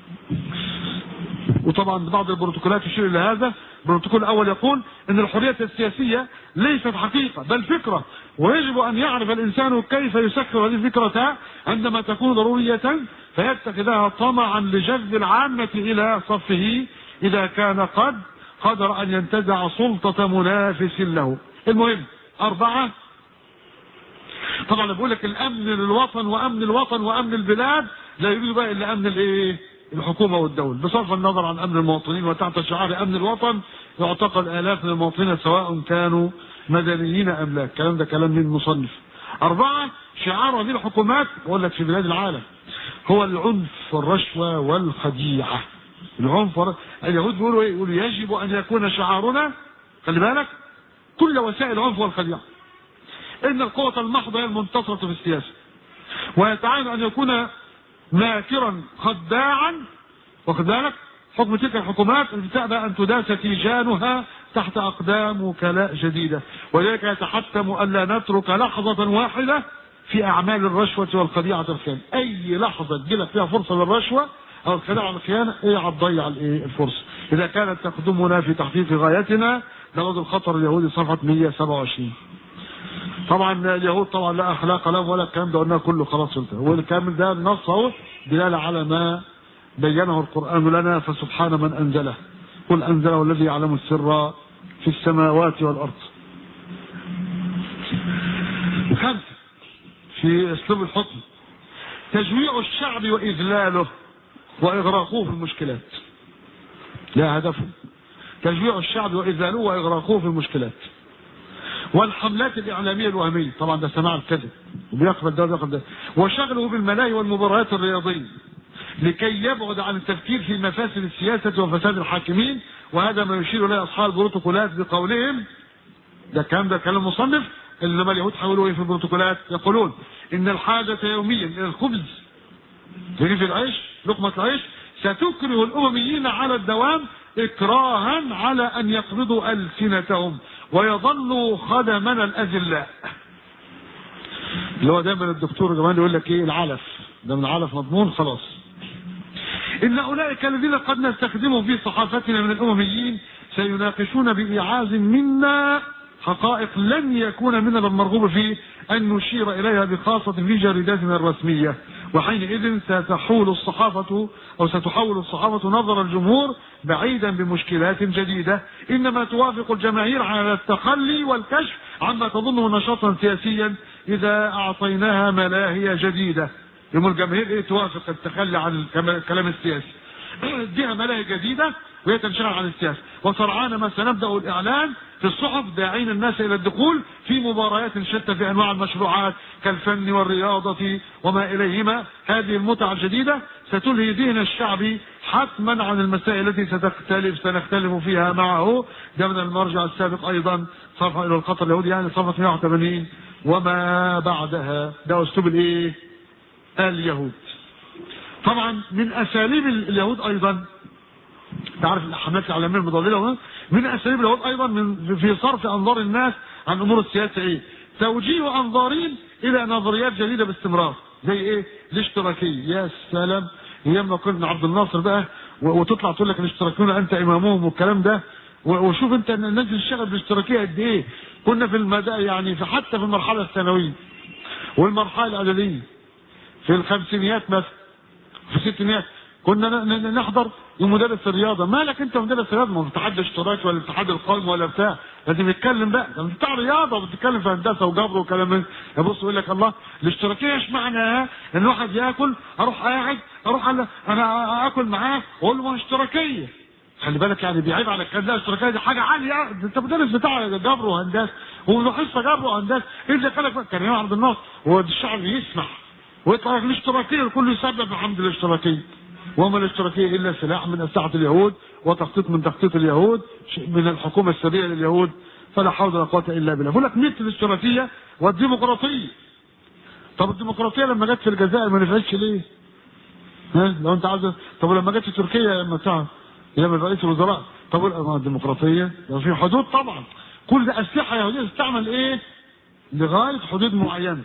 وطبعا بعض البروتوكولات تشير الى هذا البروتوكول الاول يقول ان الحريه السياسيه ليست حقيقه بل فكره ويجب ان يعرف الانسان كيف يسخر هذه الفكره عندما تكون ضروريه فيتخذها طمعا لجذب العامه الى صفه اذا كان قد قدر ان ينتزع سلطه منافس له المهم اربعه طبعا بقول لك الامن للوطن وامن الوطن وامن البلاد لا يريد بقى الا امن الايه الحكومه والدوله بصرف النظر عن امن المواطنين وتحت شعار امن الوطن يعتقل الاف من المواطنين سواء كانوا مدنيين ام لا الكلام ده كلام من المصنف اربعه شعار هذه الحكومات بقول لك في بلاد العالم هو العنف والرشوه والخديعه العنف والر... اليهود بيقولوا ايه يقولوا يجب ان يكون شعارنا خلي بالك كل وسائل العنف والخديعه ان القوة المحضة هي المنتصرة في السياسة ويتعين ان يكون ماكرا خداعا واخد بالك حكم تلك الحكومات التي تأبى ان تداس تيجانها تحت اقدام وكلاء جديدة ولذلك يتحتم الا نترك لحظة واحدة في اعمال الرشوة والخديعة الخيانة اي لحظة تجيلك فيها فرصة للرشوة او الخداع والخيانة ايه هتضيع الايه الفرصة اذا كانت تخدمنا في تحقيق غايتنا ده الخطر اليهودي صفحة 127 طبعا اليهود طبعا لا اخلاق لهم ولا الكلام ده قلنا كله خلاص انتهى والكلام ده النص اهو دلاله على ما بينه القران لنا فسبحان من انزله قل انزله الذي يعلم السر في السماوات والارض خمسه في اسلوب الحكم تجويع الشعب واذلاله واغراقه في المشكلات لا هدفه تجويع الشعب واذلاله واغراقه في المشكلات والحملات الاعلاميه الوهميه طبعا ده سماع الكذب وبيقبل ده وبيقبل ده وشغله بالملاهي والمباريات الرياضيه لكي يبعد عن التفكير في مفاسد السياسه وفساد الحاكمين وهذا ما يشير اليه اصحاب البروتوكولات بقولهم ده الكلام ده كلام مصنف انما اليهود حاولوا ايه في البروتوكولات يقولون ان الحاجه يوميا الى الخبز رغيف العيش لقمه العيش ستكره الامميين على الدوام اكراها على ان يقبضوا السنتهم ويظلوا خدمنا الاذلاء اللي هو دايما الدكتور كمان يقول لك ايه العلف ده من علف مضمون خلاص ان اولئك الذين قد نستخدمهم في صحافتنا من الامميين سيناقشون بايعاز منا حقائق لن يكون من المرغوب فيه ان نشير اليها بخاصه في جريدتنا الرسميه وحينئذ ستحول الصحافه او ستحول الصحافه نظر الجمهور بعيدا بمشكلات جديده انما توافق الجماهير على التخلي والكشف عما تظنه نشاطا سياسيا اذا اعطيناها ملاهي جديده يوم الجماهير ايه توافق التخلي عن الكلام السياسي اديها ملاهي جديده وهي تنشغل عن السياسه وسرعان ما سنبدا الاعلان في الصحف داعين الناس الى الدخول في مباريات شتى في انواع المشروعات كالفن والرياضه وما اليهما هذه المتعه الجديده ستلهي ذهن الشعب حتما عن المسائل التي ستختلف سنختلف فيها معه ده من المرجع السابق ايضا صفحه الى الخطر اليهودي يعني صفحه 181 وما بعدها ده اسلوب الايه؟ اليهود طبعا من اساليب اليهود ايضا تعرف الحملات الاعلاميه المضلله من اساليب اليهود ايضا من في صرف انظار الناس عن امور السياسه ايه؟ توجيه انظارهم الى نظريات جديده باستمرار زي ايه؟ الاشتراكيه يا سلام ايام ما كنا عبد الناصر بقى وتطلع تقول لك الاشتراكيون انت امامهم والكلام ده وشوف انت الناس بتشتغل بالاشتراكيه قد ايه؟ كنا في المدى يعني في حتى في المرحله الثانويه والمرحله الاعداديه في الخمسينيات مثلا في الستينيات كنا نحضر لمدرس الرياضه مالك انت مدرس الرياضه ما الاتحاد الاشتراكي ولا الاتحاد القومي ولا بتاع لازم يتكلم بقى ده بتاع رياضه وبتتكلم في هندسه وجبر وكلام من يبص يقول لك الله الاشتراكيه ايش معناها ان الواحد ياكل اروح قاعد اروح على انا اكل معاه واقول له ما اشتراكيه خلي بالك يعني بيعيب على الكلام ده الاشتراكيه دي حاجه عاليه انت مدرس بتاع جبر وهندسه وحصه جبر وهندسه ايه اللي كان كان عبد الناصر هو الشعب يسمع ويطلع الاشتراكيه الكل يسبب بحمد الاشتراكيه وما الاشتراكيه الا سلاح من اسلحه اليهود وتخطيط من تخطيط اليهود من الحكومه السريه لليهود فلا حول ولا قوه الا بالله بقول لك مثل الاشتراكيه والديمقراطيه طب الديمقراطيه لما جت في الجزائر ما نفعتش ليه؟ ها لو انت عاوز طب لما جت في تركيا لما بتاع لما رئيس الوزراء طب الديمقراطيه لو في حدود طبعا كل ده اسلحه يهوديه تستعمل ايه؟ لغايه حدود معينه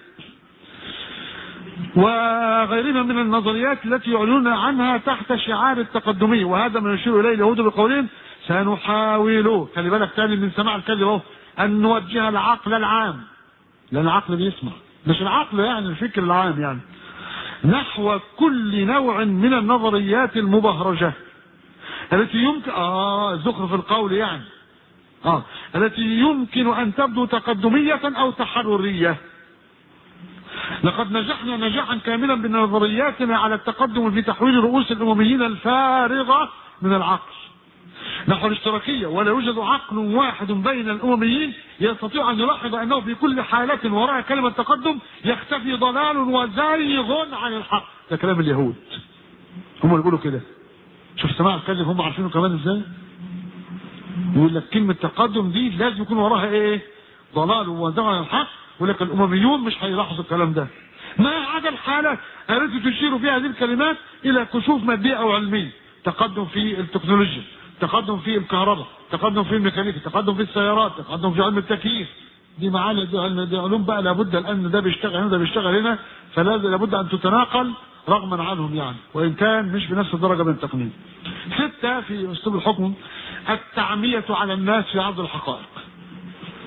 وغيرها من النظريات التي يعلنون عنها تحت شعار التقدمية وهذا ما يشير اليه اليهود بقولهم سنحاول خلي بالك تاني من سماع الكذب اهو ان نوجه العقل العام لان العقل بيسمع مش العقل يعني الفكر العام يعني نحو كل نوع من النظريات المبهرجة التي يمكن اه زخرف القول يعني اه التي يمكن ان تبدو تقدمية او تحررية لقد نجحنا نجاحا كاملا بنظرياتنا على التقدم في تحويل رؤوس الامميين الفارغه من العقل نحو الاشتراكيه ولا يوجد عقل واحد بين الامميين يستطيع ان يلاحظ انه في كل حاله وراء كلمه تقدم يختفي ضلال وزيغ عن الحق ده كلام اليهود هم اللي بيقولوا كده شوف سماع الكلم هم عارفينه كمان ازاي يقول لك كلمه تقدم دي لازم يكون وراها ايه ضلال وزيغ عن الحق ولكن الامميون مش هيلاحظوا الكلام ده ما عدا الحالة التي تشير فيها هذه الكلمات الى كشوف مادية او علمية تقدم في التكنولوجيا تقدم في الكهرباء تقدم في الميكانيكا تقدم في السيارات تقدم في علم التكييف دي معاني دي, علم دي علوم بقى لابد الان ده بيشتغل هنا ده بيشتغل هنا فلازم لابد ان تتناقل رغما عنهم يعني وان كان مش بنفس الدرجه من التقنين. سته في اسلوب الحكم التعميه على الناس في عرض الحقائق.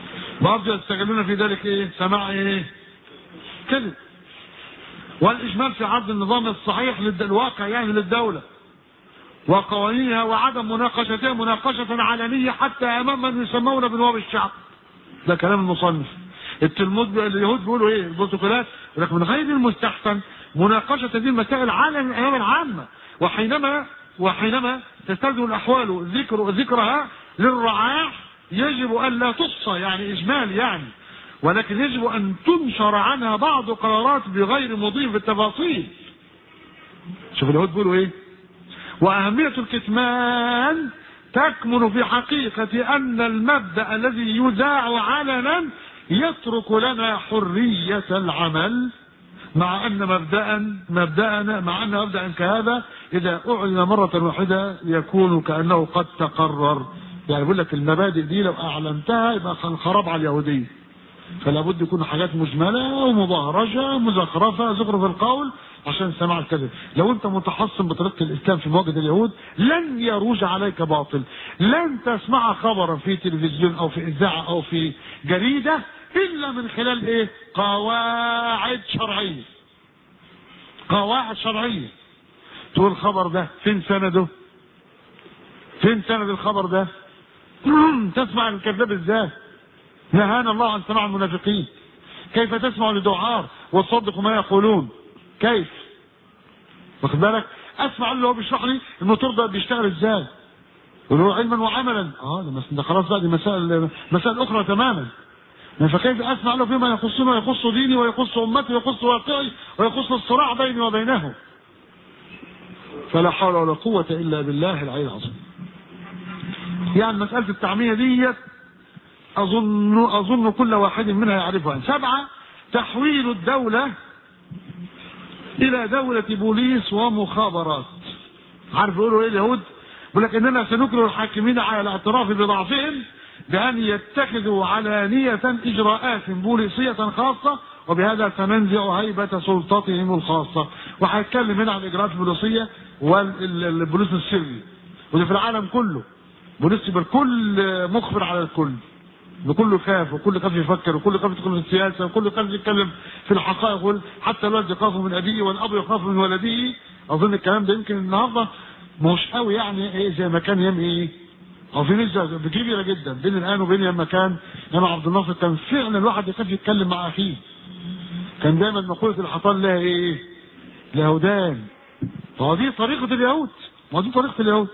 برضه يستغلون في ذلك ايه سماع ايه كذب والاجمال في عرض النظام الصحيح للواقع يعني للدوله وقوانينها وعدم مناقشتها مناقشه علنيه حتى امام من يسمون بنواب الشعب ده كلام المصنف التلمود اليهود بيقولوا ايه البروتوكولات لكن من غير المستحسن مناقشه هذه المسائل على امام العامه وحينما وحينما تستلزم الاحوال ذكر ذكرها للرعاع يجب ان لا تحصى يعني اجمال يعني ولكن يجب ان تنشر عنها بعض قرارات بغير مضي في التفاصيل شوف اليهود بيقولوا ايه واهميه الكتمان تكمن في حقيقه ان المبدا الذي يذاع علنا يترك لنا حريه العمل مع ان مبدا مبدانا مع ان مبدا كهذا اذا اعلن مره واحده يكون كانه قد تقرر يعني بيقول لك المبادئ دي لو اعلنتها يبقى خراب على اليهوديه فلا بد يكون حاجات مجمله ومبهرجه مزخرفه زخرف القول عشان سماع الكذب لو انت متحصن بطريقه الاسلام في مواجهه اليهود لن يروج عليك باطل لن تسمع خبرا في تلفزيون او في اذاعه او في جريده الا من خلال ايه قواعد شرعيه قواعد شرعيه تقول الخبر ده فين سنده فين سند الخبر ده تسمع الكذاب ازاي نهانا الله عن سماع المنافقين كيف تسمع لدعار وتصدق ما يقولون كيف واخد بالك اسمع اللي هو بيشرح لي الموتور ده بيشتغل ازاي له علما وعملا اه ده بس ده خلاص بقى دي مسائل مسائل اخرى تماما فكيف اسمع له فيما يخصني ويخص ديني ويخص امتي ويخص واقعي ويخص الصراع بيني وبينه فلا حول ولا قوة إلا بالله العلي العظيم يعني مسألة التعمية ديت أظن أظن كل واحد منها يعرفها سبعة تحويل الدولة إلى دولة بوليس ومخابرات عارف يقولوا إيه اليهود؟ يقول لك إننا سنكره الحاكمين على الاعتراف بضعفهم بأن يتخذوا علانية إجراءات بوليسية خاصة وبهذا سننزع هيبة سلطتهم الخاصة وهيتكلم هنا عن الإجراءات البوليسية والبوليس السري وده في العالم كله بوليس الكل مخبر على الكل بكل خاف وكل خاف يفكر وكل خاف يدخل في السياسه وكل خاف يتكلم في الحقائق حتى الولد يخاف من ابيه والاب يخاف من ولده اظن الكلام ده يمكن النهارده مش قوي يعني ايه زي ما كان يم ايه او في نسبه كبيره جدا بين الان وبين لما كان انا عبد الناصر كان فعلا الواحد يخاف يتكلم مع اخيه كان دايما مقوله الحصان لها ايه؟ لها ودان فهذه طريقه اليهود ما دي طريقه اليهود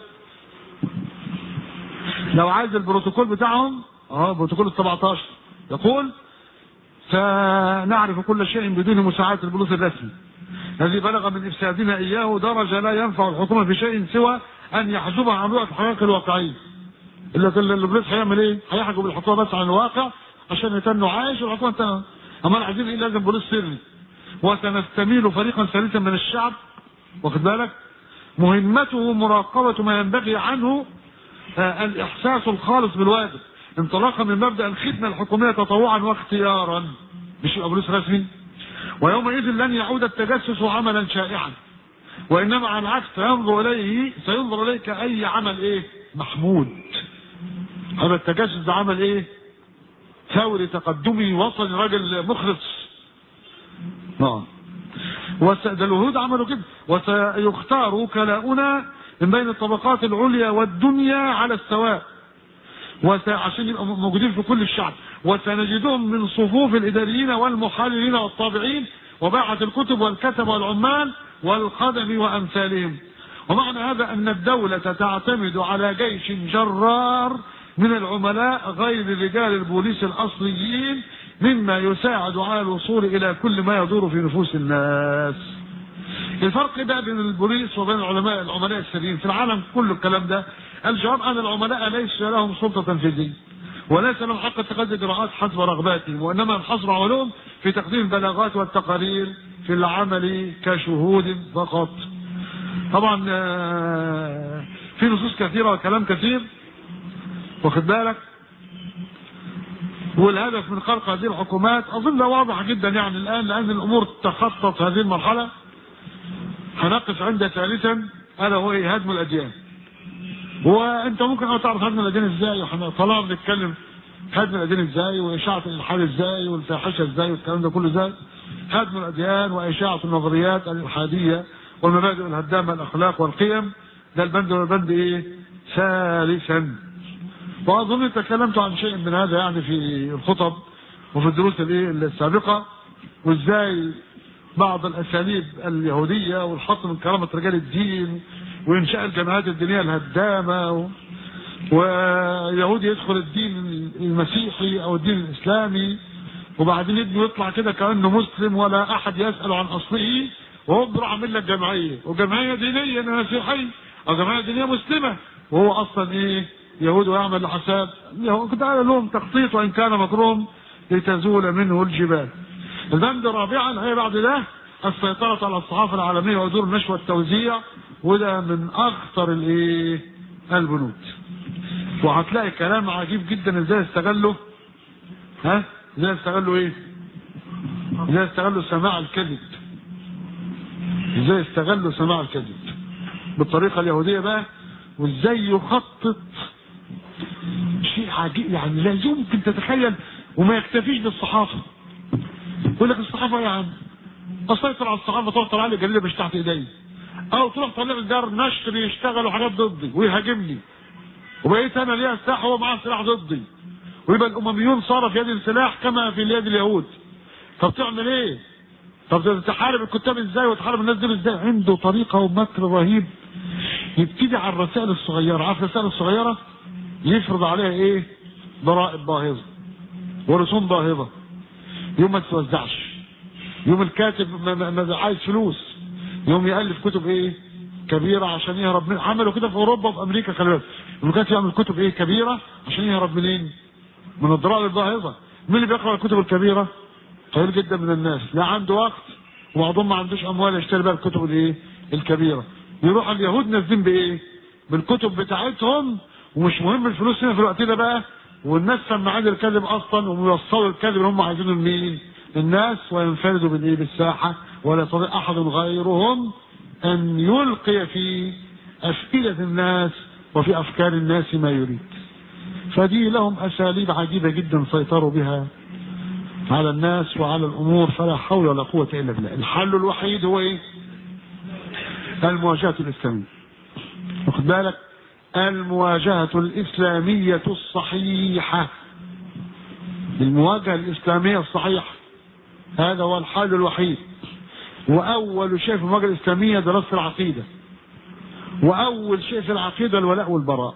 لو عايز البروتوكول بتاعهم اه بروتوكول ال 17 يقول سنعرف كل شيء بدون مساعدة البوليس الرسمي الذي بلغ من إفسادنا إياه درجة لا ينفع الحكومة في شيء سوى أن يحجبها عن رؤية الحقائق الواقعية إلا البوليس هيعمل إيه؟ هيحجب الحكومة بس عن الواقع عشان يتنوا عايش والحكومة تنه أما عايزين إيه لازم بوليس سري وسنستميل فريقا ثالثا من الشعب واخد بالك مهمته مراقبة ما ينبغي عنه آه الإحساس الخالص بالواجب انطلاقا من مبدا الخدمه الحكوميه تطوعا واختيارا مش يبقى بوليس رسمي ويومئذ لن يعود التجسس عملا شائعا وانما على العكس سينظر اليه سينظر اليه كاي عمل ايه محمود هذا التجسس ده عمل ايه ثوري تقدمي وصل راجل مخلص نعم ده الوهود عملوا كده وسيختار وكلاؤنا من بين الطبقات العليا والدنيا على السواء عشان يبقوا موجودين في كل الشعب وسنجدهم من صفوف الاداريين والمحللين والطابعين وباعة الكتب والكتب والعمال والخدم وامثالهم ومعنى هذا ان الدولة تعتمد على جيش جرار من العملاء غير رجال البوليس الاصليين مما يساعد على الوصول الى كل ما يدور في نفوس الناس الفرق بقى بين البوليس وبين العلماء العملاء السريين في العالم كله الكلام ده الجواب ان العملاء ليس لهم سلطه تنفيذيه وليس لهم حق اتخاذ اجراءات حسب رغباتهم وانما الحصر علوم في تقديم البلاغات والتقارير في العمل كشهود فقط طبعا في نصوص كثيره وكلام كثير واخد بالك والهدف من خلق هذه الحكومات اظن واضح جدا يعني الان لان الامور تخطط هذه المرحله هنقف عند ثالثا هذا هو هدم الاديان وانت ممكن او تعرف هدم الاديان ازاي احنا طالما بنتكلم هدم الاديان ازاي واشاعه الالحاد ازاي والفاحشه ازاي والكلام ده كله ازاي هدم الاديان واشاعه النظريات الالحاديه والمبادئ الهدامه الاخلاق والقيم ده البند والبند ايه ثالثا واظن تكلمت عن شيء من هذا يعني في الخطب وفي الدروس الايه السابقه وازاي بعض الاساليب اليهوديه والحط من كرامه رجال الدين وانشاء الجماعات الدينيه الهدامه و... ويهودي يدخل الدين المسيحي او الدين الاسلامي وبعدين ابنه يطلع كده كانه مسلم ولا احد يسال عن اصله وهو بيروح عامل لك جمعيه وجمعيه دينيه مسيحيه او جمعيه دينيه مسلمه وهو اصلا ايه يهودي ويعمل لحساب كنت قال لهم تخطيط وان كان مكروم لتزول منه الجبال البند رابعا هي بعد ده السيطرة على الصحافة العالمية ودور النشر والتوزيع وده من أخطر الإيه؟ البنود. وهتلاقي كلام عجيب جدا ازاي استغلوا ها؟ ازاي استغلوا ايه؟ ازاي استغلوا سماع الكذب. ازاي استغلوا سماع الكذب. بالطريقة اليهودية بقى وازاي يخطط شيء عجيب يعني لا يمكن تتخيل وما يكتفيش بالصحافة. يقول لك الصحافة يا عم اسيطر على الصحافة تروح طلع لي جريدة مش تحت ايدي. او تروح طلع لي جار نشر يشتغلوا حاجات ضدي ويهاجمني. وبقيت انا ليا سلاح هو معاه سلاح ضدي ويبقى الامميون صار في يد السلاح كما في يد اليهود طب تعمل ايه؟ طب تحارب الكتاب ازاي وتحارب الناس دول ازاي؟ عنده طريقه ومكر رهيب يبتدي على الرسائل الصغيره عارف الرسائل الصغيره يفرض عليها ايه؟ ضرائب باهظه ورسوم باهظه يوم ما تتوزعش يوم الكاتب ما ما ما عايز فلوس يوم يالف كتب ايه؟ كبيره عشان يهرب من عملوا كده في اوروبا وفي امريكا خلي بالك الكاتب يعمل كتب ايه كبيره عشان يهرب منين؟ من الضرائب الباهظه مين اللي بيقرا الكتب الكبيره؟ قليل جدا من الناس لا عنده وقت وبعضهم ما عندوش اموال يشتري بقى الكتب الايه؟ الكبيره يروح اليهود نازلين بايه؟ بالكتب بتاعتهم ومش مهم الفلوس هنا في الوقت ده بقى والناس سماعين الكذب اصلا ويوصلوا الكذب اللي هم عايزينه لمين؟ الناس وينفردوا بالايه؟ بالساحه ولا يستطيع احد غيرهم ان يلقي في افئده الناس وفي افكار الناس ما يريد. فدي لهم اساليب عجيبه جدا سيطروا بها على الناس وعلى الامور فلا حول ولا قوه الا بالله. الحل الوحيد هو ايه؟ المواجهه الاسلاميه. واخد بالك؟ المواجهه الاسلاميه الصحيحه. المواجهه الاسلاميه الصحيحه. هذا هو الحل الوحيد. واول شيء في المواجهه الاسلاميه دراسه العقيده. واول شيء في العقيده الولاء والبراء.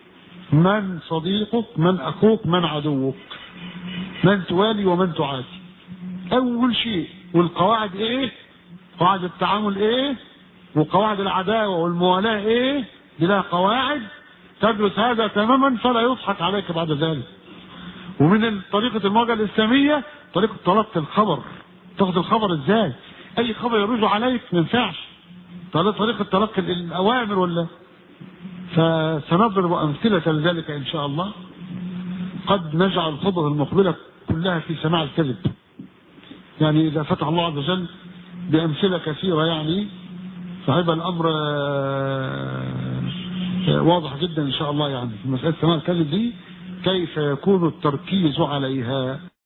من صديقك من اخوك من عدوك من توالي ومن تعادي اول شيء والقواعد ايه قواعد التعامل ايه وقواعد العداوه والموالاه ايه دي لها قواعد تدرس هذا تماما فلا يضحك عليك بعد ذلك ومن طريقه المواجهه الاسلاميه طريقه تلقي الخبر تاخد الخبر ازاي اي خبر يروج عليك ما ينفعش طريقه تلقي الاوامر ولا فسنضرب أمثلة لذلك إن شاء الله قد نجعل الخطبة المقبلة كلها في سماع الكذب يعني إذا فتح الله عز وجل بأمثلة كثيرة يعني فهيبقى الأمر واضح جدا إن شاء الله يعني في مسألة سماع الكذب دي كيف يكون التركيز عليها